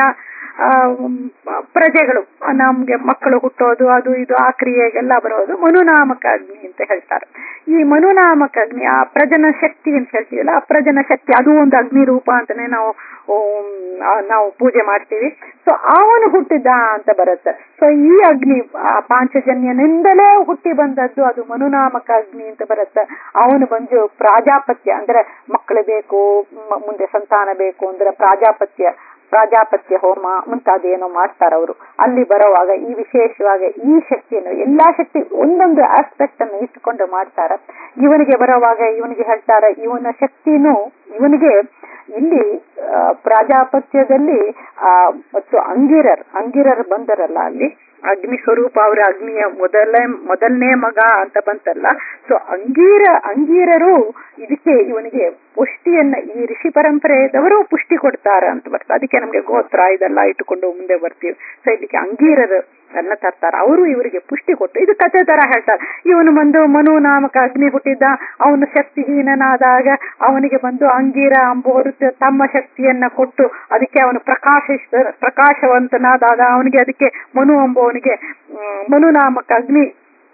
[SPEAKER 2] ಪ್ರಜೆಗಳು ನಮ್ಗೆ ಮಕ್ಕಳು ಹುಟ್ಟೋದು ಅದು ಇದು ಆ ಕ್ರಿಯೆಗೆಲ್ಲ ಬರೋದು ಮನುನಾಮಕ ಅಗ್ನಿ ಅಂತ ಹೇಳ್ತಾರೆ ಈ ಮನುನಾಮಕ ಅಗ್ನಿ ಆ ಪ್ರಜನ ಶಕ್ತಿ ಅಂತ ಹೇಳ್ತೀವಲ್ಲ ಆ ಪ್ರಜನ ಶಕ್ತಿ ಅದು ಒಂದು ಅಗ್ನಿ ರೂಪ ಅಂತಾನೆ ನಾವು ನಾವು ಪೂಜೆ ಮಾಡ್ತೀವಿ ಸೊ ಅವನು ಹುಟ್ಟಿದ್ದ ಅಂತ ಬರುತ್ತೆ ಸೊ ಈ ಅಗ್ನಿ ಆ ಪಾಂಚಜನ್ಯನಿಂದಲೇ ಹುಟ್ಟಿ ಬಂದದ್ದು ಅದು ಮನುನಾಮಕ ಅಗ್ನಿ ಅಂತ ಬರುತ್ತೆ ಅವನು ಬಂದು ಪ್ರಾಜಾಪತ್ಯ ಅಂದ್ರೆ ಮಕ್ಕಳು ಬೇಕು ಮುಂದೆ ಸಂತಾನ ಬೇಕು ಅಂದ್ರೆ ಪ್ರಾಜಾಪತ್ಯ ಪ್ರಾಜಾಪತ್ಯ ಹೋಮ ಮುಂತಾದೇನೋ ಮಾಡ್ತಾರ ಅವರು ಅಲ್ಲಿ ಬರುವಾಗ ಈ ವಿಶೇಷವಾಗಿ ಈ ಶಕ್ತಿಯನ್ನು ಎಲ್ಲಾ ಶಕ್ತಿ ಒಂದೊಂದು ಆಸ್ಪೆಕ್ಟ್ ಅನ್ನು ಇಟ್ಟುಕೊಂಡು ಮಾಡ್ತಾರ ಇವನಿಗೆ ಬರುವಾಗ ಇವನಿಗೆ ಹೇಳ್ತಾರ ಇವನ ಶಕ್ತಿನೂ ಇವನಿಗೆ ಇಲ್ಲಿ ಪ್ರಾಜಾಪತ್ಯದಲ್ಲಿ ಆ ಮತ್ತು ಅಂಗಿರರ್ ಅಂಗಿರರ್ ಬಂದರಲ್ಲ ಅಲ್ಲಿ ಅಗ್ನಿ ಸ್ವರೂಪ ಅವರ ಅಗ್ನಿಯ ಮೊದಲೇ ಮೊದಲನೇ ಮಗ ಅಂತ ಬಂತಲ್ಲ ಸೊ ಅಂಗೀರ ಅಂಗೀರರು ಇದಕ್ಕೆ ಇವನಿಗೆ ಪುಷ್ಟಿಯನ್ನ ಈ ಋಷಿ ಪರಂಪರೆಯದವರು ಪುಷ್ಟಿ ಕೊಡ್ತಾರ ಅಂತ ಬರ್ತದೆ ಅದಕ್ಕೆ ನಮ್ಗೆ ಗೋತ್ರ ಇದೆಲ್ಲ ಇಟ್ಟುಕೊಂಡು ಮುಂದೆ ಬರ್ತೀವಿ ಸೊ ಇದಕ್ಕೆ ಅಂಗೀರರು ಅನ್ನ ತರ್ತಾರ ಅವರು ಇವರಿಗೆ ಪುಷ್ಟಿ ಕೊಟ್ಟು ಇದು ಕಥೆ ತರ ಹೇಳ್ತಾರೆ ಇವನು ಬಂದು ಮನು ನಾಮಕ ಅಗ್ನಿ ಹುಟ್ಟಿದ್ದ ಅವನು ಶಕ್ತಿಹೀನನಾದಾಗ ಅವನಿಗೆ ಬಂದು ಅಂಗೀರ ಅಂಬೋರು ತಮ್ಮ ಶಕ್ತಿಯನ್ನ ಕೊಟ್ಟು ಅದಕ್ಕೆ ಅವನು ಪ್ರಕಾಶ ಪ್ರಕಾಶವಂತನಾದಾಗ ಅವನಿಗೆ ಅದಕ್ಕೆ ಮನು ಅಂಬೋವನಿಗೆ ಮನು ನಾಮಕ ಅಗ್ನಿ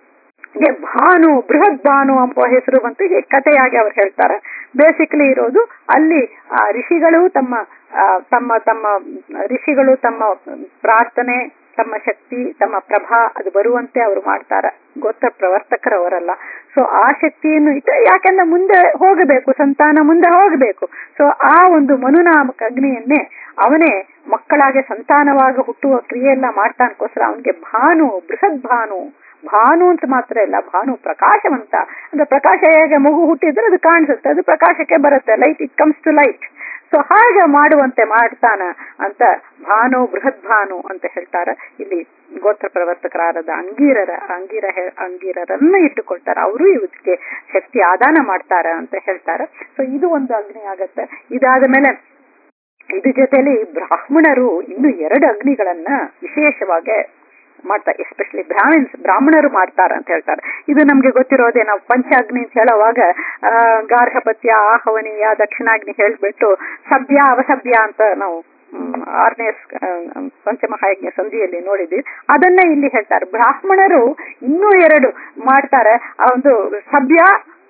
[SPEAKER 2] ಭಾನು ಬೃಹತ್ ಭಾನು ಎಂಬ ಹೆಸರು ಬಂತು ಹೀಗೆ ಕಥೆಯಾಗಿ ಅವ್ರು ಹೇಳ್ತಾರೆ ಬೇಸಿಕಲಿ ಇರೋದು ಅಲ್ಲಿ ಆ ಋಷಿಗಳು ತಮ್ಮ ತಮ್ಮ ತಮ್ಮ ಋಷಿಗಳು ತಮ್ಮ ಪ್ರಾರ್ಥನೆ ತಮ್ಮ ಶಕ್ತಿ ತಮ್ಮ ಪ್ರಭಾ ಅದು ಬರುವಂತೆ ಅವರು ಮಾಡ್ತಾರ ಗೊತ್ತ ಪ್ರವರ್ತಕರವರಲ್ಲ ಸೊ ಆ ಶಕ್ತಿಯನ್ನು ಇಟ್ಟು ಯಾಕಂದ್ರೆ ಮುಂದೆ ಹೋಗಬೇಕು ಸಂತಾನ ಮುಂದೆ ಹೋಗಬೇಕು ಸೊ ಆ ಒಂದು ಮನುನಾಮಕ ಅಗ್ನಿಯನ್ನೇ ಅವನೇ ಮಕ್ಕಳಾಗೆ ಸಂತಾನವಾಗಿ ಹುಟ್ಟುವ ಕ್ರಿಯೆಯೆಲ್ಲ ಮಾಡ್ತಾನಕ್ಕೋಸ್ಕರ ಅವನಿಗೆ ಭಾನು ಬೃಹತ್ ಭಾನು ಭಾನು ಅಂತ ಮಾತ್ರ ಇಲ್ಲ ಭಾನು ಪ್ರಕಾಶವಂತ ಅಂದ್ರೆ ಪ್ರಕಾಶ ಹೇಗೆ ಮಗು ಹುಟ್ಟಿದ್ರೆ ಅದು ಕಾಣಿಸುತ್ತೆ ಅದು ಪ್ರಕಾಶಕ್ಕೆ ಬರುತ್ತೆ light it comes to light so ಹಾಗೆ ಮಾಡುವಂತೆ ಮಾಡ್ತಾನ ಅಂತ ಭಾನು ಬೃಹತ್ ಭಾನು ಅಂತ ಹೇಳ್ತಾರ ಇಲ್ಲಿ ಗೋತ್ರ ಪ್ರವರ್ತಕರಾದ ಅಂಗೀರರ ಅಂಗೀರ ಅಂಗೀರರನ್ನ ಇಟ್ಟುಕೊಳ್ತಾರ ಅವರು ಇವಕ್ಕೆ ಶಕ್ತಿ ಆದಾನ ಮಾಡ್ತಾರ ಅಂತ ಹೇಳ್ತಾರ ಸೊ ಇದು ಒಂದು ಅಗ್ನಿ ಆಗತ್ತೆ ಇದಾದ ಮೇಲೆ ಇದ್ರ ಜೊತೆಲಿ ಬ್ರಾಹ್ಮಣರು ಇನ್ನು ಎರಡು ಅಗ್ನಿಗಳನ್ನ ವಿಶೇಷವಾಗಿ ಮಾಡ್ತಾರೆ ಎಸ್ಪೆಷಲಿ ಬ್ರಾಹ್ಮಿನ್ಸ್ ಬ್ರಾಹ್ಮಣರು ಮಾಡ್ತಾರ ಅಂತ ಹೇಳ್ತಾರೆ ಇದು ನಮ್ಗೆ ಗೊತ್ತಿರೋದೇ ನಾವು ಪಂಚಾಗ್ನಿ ಅಂತ ಹೇಳುವಾಗ ಆ ಗಾರ್ಹಪತ್ಯ ಆಹವನೀಯ ದಕ್ಷಿಣಾಗ್ನಿ ಹೇಳ್ಬಿಟ್ಟು ಸಭ್ಯ ಅವಸಭ್ಯ ಅಂತ ನಾವು ಆರನೇ ಪಂಚಮಹಾಯಜ್ಞ ಸಂಧಿಯಲ್ಲಿ ನೋಡಿದ್ವಿ ಅದನ್ನ ಇಲ್ಲಿ ಹೇಳ್ತಾರೆ ಬ್ರಾಹ್ಮಣರು ಇನ್ನೂ ಎರಡು ಮಾಡ್ತಾರೆ ಆ ಒಂದು ಸಭ್ಯ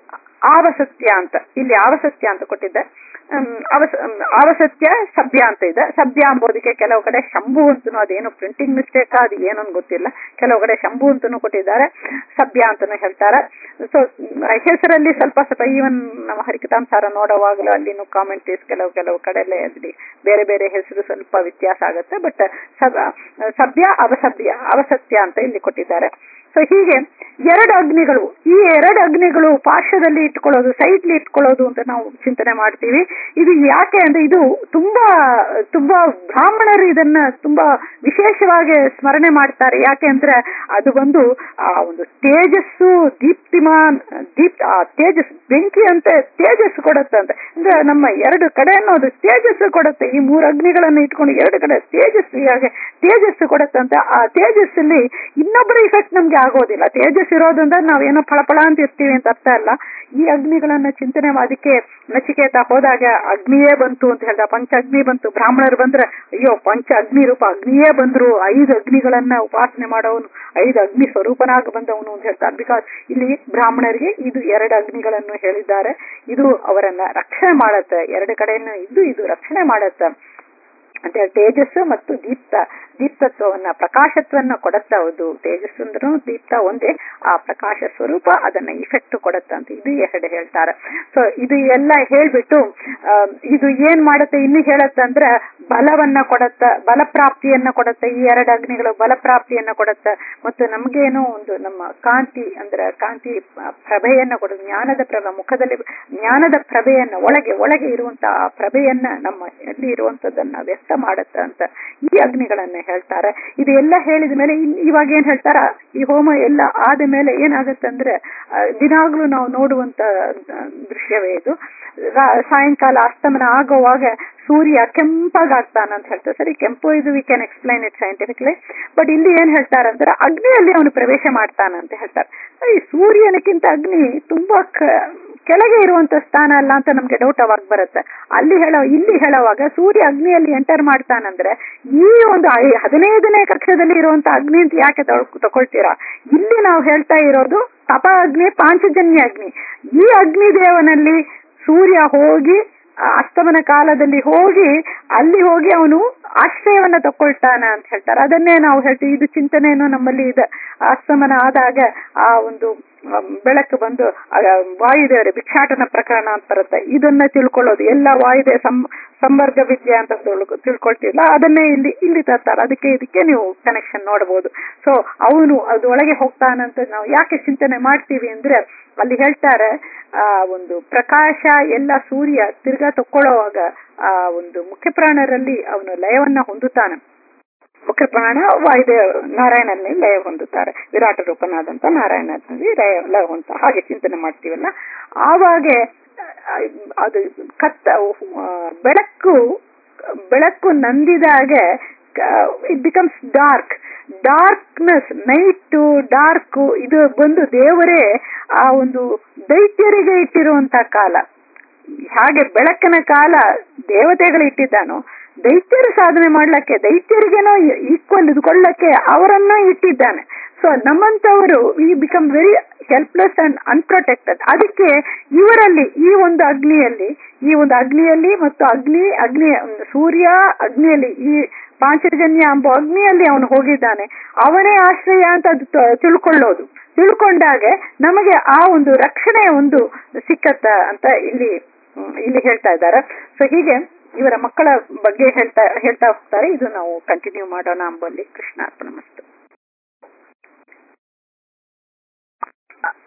[SPEAKER 2] ಆವಸತ್ಯ ಅಂತ ಇಲ್ಲಿ ಆವಸತ್ಯ ಅಂತ ಕೊಟ್ಟಿದ್ದೆ ಅವಸ ಅವಸತ್ಯ ಸಭ್ಯ ಅಂತ ಇದೆ ಸಭ್ಯ ಅಂಬೋದಕ್ಕೆ ಕೆಲವು ಕಡೆ ಶಂಭು ಅಂತನೂ ಅದೇನು ಪ್ರಿಂಟಿಂಗ್ ಮಿಸ್ಟೇಕ್ ಅದು ಏನೊಂದು ಗೊತ್ತಿಲ್ಲ ಕೆಲವು ಕಡೆ ಶಂಭು ಅಂತನೂ ಕೊಟ್ಟಿದ್ದಾರೆ ಸಭ್ಯ ಅಂತಾನು ಹೇಳ್ತಾರೆ ಸೊ ಹೆಸರಲ್ಲಿ ಸ್ವಲ್ಪ ಸ್ವಲ್ಪ ಈವನ್ ನಮ್ಮ ಹರಿಕತಾಂಸಾರ ನೋಡುವಾಗಲೂ ಅಲ್ಲಿನೂ ಕಾಮೆಂಟ್ರೀಸ್ ಕೆಲವು ಕೆಲವು ಕಡೆಲೆ ಅಲ್ಲಿ ಬೇರೆ ಬೇರೆ ಹೆಸರು ಸ್ವಲ್ಪ ವ್ಯತ್ಯಾಸ ಆಗುತ್ತೆ ಬಟ್ ಸಭ್ಯ ಅವಸಭ್ಯ ಅವಸತ್ಯ ಅಂತ ಇಲ್ಲಿ ಕೊಟ್ಟಿದ್ದಾರೆ ಸೊ ಹೀಗೆ ಎರಡು ಅಗ್ನಿಗಳು ಈ ಎರಡು ಅಗ್ನಿಗಳು ಪಾರ್ಶ್ವದಲ್ಲಿ ಇಟ್ಕೊಳ್ಳೋದು ಸೈಡ್ಲಿ ಇಟ್ಕೊಳ್ಳೋದು ಅಂತ ನಾವು ಚಿಂತನೆ ಮಾಡ್ತೀವಿ ಇದು ಯಾಕೆ ಅಂದ್ರೆ ಇದು ತುಂಬಾ ತುಂಬಾ ಬ್ರಾಹ್ಮಣರು ಇದನ್ನ ತುಂಬಾ ವಿಶೇಷವಾಗಿ ಸ್ಮರಣೆ ಮಾಡ್ತಾರೆ ಯಾಕೆ ಅಂದ್ರೆ ಅದು ಒಂದು ಆ ಒಂದು ತೇಜಸ್ಸು ದೀಪ್ತಿಮಾನ್ ದೀಪ್ ಆ ತೇಜಸ್ ಬೆಂಕಿ ಅಂತ ತೇಜಸ್ಸು ಕೊಡುತ್ತೆ ಅಂತ ಅಂದ್ರೆ ನಮ್ಮ ಎರಡು ಕಡೆ ಅನ್ನೋದು ತೇಜಸ್ಸು ಕೊಡುತ್ತೆ ಈ ಮೂರು ಅಗ್ನಿಗಳನ್ನು ಇಟ್ಕೊಂಡು ಎರಡು ಕಡೆ ತೇಜಸ್ಸು ಹಾಗೆ ತೇಜಸ್ಸು ಕೊಡುತ್ತೆ ಅಂತ ಆ ತೇಜಸ್ಸಲ್ಲಿ ಇನ್ನೊಬ್ಬರ ಇಫೆಕ್ಟ್ ನಮ್ಗೆ ಆಗೋದಿಲ್ಲ ತೇಜಸ್ ಇರೋದ್ರಿಂದ ನಾವೇನೋ ಫಳ ಪಳಪಳ ಅಂತ ಇರ್ತೀವಿ ಅಂತ ಅರ್ಥ ಅಲ್ಲ ಈ ಅಗ್ನಿಗಳನ್ನ ಚಿಂತನೆ ಅದಕ್ಕೆ ನಚಿಕೇತ ಹೋದಾಗ ಅಗ್ನಿಯೇ ಬಂತು ಅಂತ ಹೇಳ್ದ ಪಂಚ ಅಗ್ನಿ ಬಂತು ಬ್ರಾಹ್ಮಣರು ಬಂದ್ರೆ ಅಯ್ಯೋ ಪಂಚ ಅಗ್ನಿ ರೂಪ ಅಗ್ನಿಯೇ ಬಂದ್ರು ಐದು ಅಗ್ನಿಗಳನ್ನ ಉಪಾಸನೆ ಮಾಡೋನು ಐದು ಅಗ್ನಿ ಸ್ವರೂಪನಾಗಿ ಬಂದವನು ಅಂತ ಹೇಳ್ತಾರೆ ಬಿಕಾಸ್ ಇಲ್ಲಿ ಬ್ರಾಹ್ಮಣರಿಗೆ ಇದು ಎರಡು ಅಗ್ನಿಗಳನ್ನು ಹೇಳಿದ್ದಾರೆ ಇದು ಅವರನ್ನ ರಕ್ಷಣೆ ಮಾಡತ್ತೆ ಎರಡು ಕಡೆಯನ್ನು ಇದ್ದು ಇದು ರಕ್ಷಣೆ ಮಾಡತ್ತೆ ಅಂತ ಹೇಳಿ ತೇಜಸ್ಸು ಮತ್ತು ದೀಪ್ತ ದೀಪ್ತತ್ವವನ್ನ ಪ್ರಕಾಶತ್ವನ್ನ ಕೊಡತ್ತ ಹೌದು ತೇಜಸ್ಸು ಅಂದ್ರೂ ದೀಪ್ತ ಒಂದೇ ಆ ಪ್ರಕಾಶ ಸ್ವರೂಪ ಅದನ್ನ ಇಫೆಕ್ಟ್ ಕೊಡತ್ತ ಅಂತ ಇದು ಎರಡು ಹೇಳ್ತಾರೆ ಸೊ ಇದು ಎಲ್ಲ ಹೇಳ್ಬಿಟ್ಟು ಆ, ಇದು ಏನ್ ಮಾಡತ್ತೆ ಇನ್ನು ಹೇಳತ್ತ ಅಂದ್ರೆ ಬಲವನ್ನ ಕೊಡತ್ತ ಬಲಪ್ರಾಪ್ತಿಯನ್ನ ಕೊಡತ್ತೆ ಈ ಎರಡು ಅಗ್ನಿಗಳು ಬಲಪ್ರಾಪ್ತಿಯನ್ನ ಕೊಡತ್ತ ಮತ್ತು ನಮ್ಗೇನೋ ಒಂದು ನಮ್ಮ ಕಾಂತಿ ಅಂದ್ರೆ ಕಾಂತಿ ಆ, ಪ್ರಭೆಯನ್ನ ಕೊಡುತ್ತೆ ಜ್ಞಾನದ ಪ್ರಭೆ ಮುಖದಲ್ಲಿ ಜ್ಞಾನದ ಪ್ರಭೆಯನ್ನ ಒಳಗೆ ಒಳಗೆ ಇರುವಂತ ಆ ಪ್ರಭೆಯನ್ನ ನಮ್ಮ ಎಲ್ಲಿ ಇರುವಂತದನ್ನ ವ್ಯಕ್ತ ಮಾಡತ್ತ ಅಂತ ಈ ಅಗ್ನಿಗಳನ್ನ ಹೇಳ್ತಾರೆ ಇದು ಎಲ್ಲ ಹೇಳಿದ ಮೇಲೆ ಇನ್- ಇವಾಗ ಏನ್ ಹೇಳ್ತಾರ ಈ ಹೋಮ ಎಲ್ಲ ಆದ ಮೇಲೆ ಏನಾಗತ್ತಂದ್ರೆ ಆ, ದಿನಾಗ್ಲೂ ನಾವು ನೋಡುವಂತ ಆ, ದೃಶ್ಯವೇ ಇದು ರಾ- ಸಾಯಂಕಾಲ ಅಸ್ತಮನ ಆಗುವಾಗ ಸೂರ್ಯ ಕೆಂಪಾಗ್ತಾನ ಅಂತ ಹೇಳ್ತಾರೆ ಸರಿ ಕೆಂಪು ಇದು we can explain it scientifically but ಇಲ್ಲಿ ಏನ್ ಹೇಳ್ತಾರಂದ್ರೆ ಅಗ್ನಿಯಲ್ಲಿ ಅವನು ಪ್ರವೇಶ ಮಾಡ್ತಾನ ಅಂತ ಹೇಳ್ತಾರೆ ಈ ಸೂರ್ಯನಕ್ಕಿಂತ ಅಗ್ನಿ ತುಂಬಾ ಕ- ಕೆಳಗೆ ಇರುವಂತ ಸ್ಥಾನ ಅಲ್ಲ ಅಂತ ನಮ್ಗೆ ಡೌಟ್ ಅವಾಗ ಬರುತ್ತೆ ಅಲ್ಲಿ ಹೇಳೋ ಇಲ್ಲಿ ಹೇಳುವಾಗ ಸೂರ್ಯ ಅಗ್ನಿಯಲ್ಲಿ ಎಂಟರ್ ಮಾಡ್ತಾನಂದ್ರೆ ಈ ಒಂದು ಐ- ಹದಿನೈದನೇ ಕಕ್ಷದಲ್ಲಿ ಇರುವಂತ ಅಗ್ನಿ ಅಂತ ಯಾಕೆ ತಗೊಳ್- ತಗೊಳ್ತೀರಾ ಇಲ್ಲಿ ನಾವು ಹೇಳ್ತಾ ಇರೋದು ತಪ ಅಗ್ನಿ ಪಾಂಚಜನ್ಯ ಅಗ್ನಿ ಈ ಅಗ್ನಿ ದೇವನಲ್ಲಿ ಸೂರ್ಯ ಹೋಗಿ ಆ ಅಸ್ತಮನ ಕಾಲದಲ್ಲಿ ಹೋಗಿ ಅಲ್ಲಿ ಹೋಗಿ ಅವನು ಆಶ್ರಯವನ್ನ ತಕೊಳ್ತಾನ ಅಂತ ಹೇಳ್ತಾರೆ ಅದನ್ನೇ ನಾವು ಹೇಳ್ತೀವಿ ಇದು ಚಿಂತನೆಯನ್ನು ನಮ್ಮಲ್ಲಿ ಇದೆ ಅಸ್ತಮನ ಆದಾಗ ಆ ಒಂದು ಆ, ಬೆಳಕು ಬಂದು ಆ, ವಾಯುದೇವರ ಭಿಕ್ಷಾಟನ ಪ್ರಕರಣ ಅಂತ ಬರುತ್ತೆ ಇದನ್ನ ತಿಳ್ಕೊಳ್ಳೋದು ಎಲ್ಲ ವಾಯುದೇವ ಸಂ ಸಂವರ್ಗ ವಿದ್ಯೆ ಅಂತ ತಿಳ್ಕೊ- ತಿಳ್ಕೊಳ್ತಿಲ್ಲ ಅದನ್ನೇ ಇಲ್ಲಿ ಇಲ್ಲಿ ತರ್ತಾರೆ ಅದಕ್ಕೆ ಇದಕ್ಕೆ ನೀವು ಕನೆಕ್ಷನ್ ನೋಡಬಹುದು ಸೊ ಅವನು ಅದೊಳಗೆ ಹೋಗ್ತಾನಂತ ನಾವು ಯಾಕೆ ಚಿಂತನೆ ಮಾಡ್ತೀವಿ ಅಂದ್ರೆ ಅಲ್ಲಿ ಹೇಳ್ತಾರೆ ಆ ಒಂದು ಪ್ರಕಾಶ ಎಲ್ಲ ಸೂರ್ಯ ತಿರ್ಗಾ ತಕ್ಕೊಳ್ಳೋವಾಗ ಆ ಒಂದು ಮುಖ್ಯ ಪ್ರಾಣರಲ್ಲಿ ಅವನು ಲಯವನ್ನ ಹೊಂದುತ್ತಾನೆ ಮುಖ್ಯ ಪ್ರಾಣ ವಾಯುದೇವ ನಾರಾಯಣನಲ್ಲಿ ಲಯ ಹೊಂದುತ್ತಾರೆ ವಿರಾಟ ರೂಪನಾದಂತ ನಾರಾಯಣನಲ್ಲಿ ಲಯ ಲಯ ಹೊಂದ ಹಾಗೆ ಚಿಂತನೆ ಮಾಡ್ತೀವಲ್ಲ ಆವಾಗೆ ಆ, ಅದು ಕತ್ತ ಆ, ಬೆಳಕು ಬೆಳಕು ನಂದಿದಾಗೆ it becomes dark darkness night dark ಇದು ಬಂದು ದೇವರೇ ಆ ಒಂದು ದೈತ್ಯರಿಗೆ ಇಟ್ಟಿರುವಂತ ಕಾಲ ಹಾಗೆ ಬೆಳಕಿನ ಕಾಲ ದೇವತೆಗಳು ಇಟ್ಟಿದ್ದಾನೋ ದೈತ್ಯರು ಸಾಧನೆ ಮಾಡ್ಲಕ್ಕೆ ದೈತ್ಯರಿಗೇನೋ ಈಕ್ವಲ್ ಇದ್ಕೊಳ್ಳಕ್ಕೆ ಅವರನ್ನ ಇಟ್ಟಿದ್ದಾನೆ ಸೊ ನಮ್ಮಂತವರು ಈ become very helpless and unprotected ಅದಕ್ಕೆ ಇವರಲ್ಲಿ ಈ ಒಂದು ಅಗ್ನಿಯಲ್ಲಿ ಈ ಒಂದು ಅಗ್ನಿಯಲ್ಲಿ ಮತ್ತು ಅಗ್ನಿ ಅಗ್ನಿ ಸೂರ್ಯ ಅಗ್ನಿಯಲ್ಲಿ ಈ ಪಾಂಚಜನ್ಯ ಎಂಬ ಅಗ್ನಿಯಲ್ಲಿ ಅವನು ಹೋಗಿದ್ದಾನೆ ಅವನೇ ಆಶ್ರಯ ಅಂತ ಅದು ತ- ತಿಳ್ಕೊಳ್ಳೋದು ತಿಳ್ಕೊಂಡಾಗೆ ನಮಗೆ ಆ ಒಂದು ರಕ್ಷಣೆ ಒಂದು ಸಿಕ್ಕತ್ತ ಅಂತ ಇಲ್ಲಿ ಹ್ಮ್, ಇಲ್ಲಿ ಹೇಳ್ತಾ ಇದ್ದಾರೆ ಸೊ ಹೀಗೆ ಇವರ ಮಕ್ಕಳ ಬಗ್ಗೆ ಹೇಳ್ತಾ ಹೇಳ್ತಾ ಹೋಗ್ತಾರೆ ಇದು ನಾವು ಕಂಟಿನ್ಯೂ ಮಾಡೋಣ ಅಂಬಲ್ಲಿ ಕೃಷ್ಣಾರ್ಪಣ ಮಸ್ತು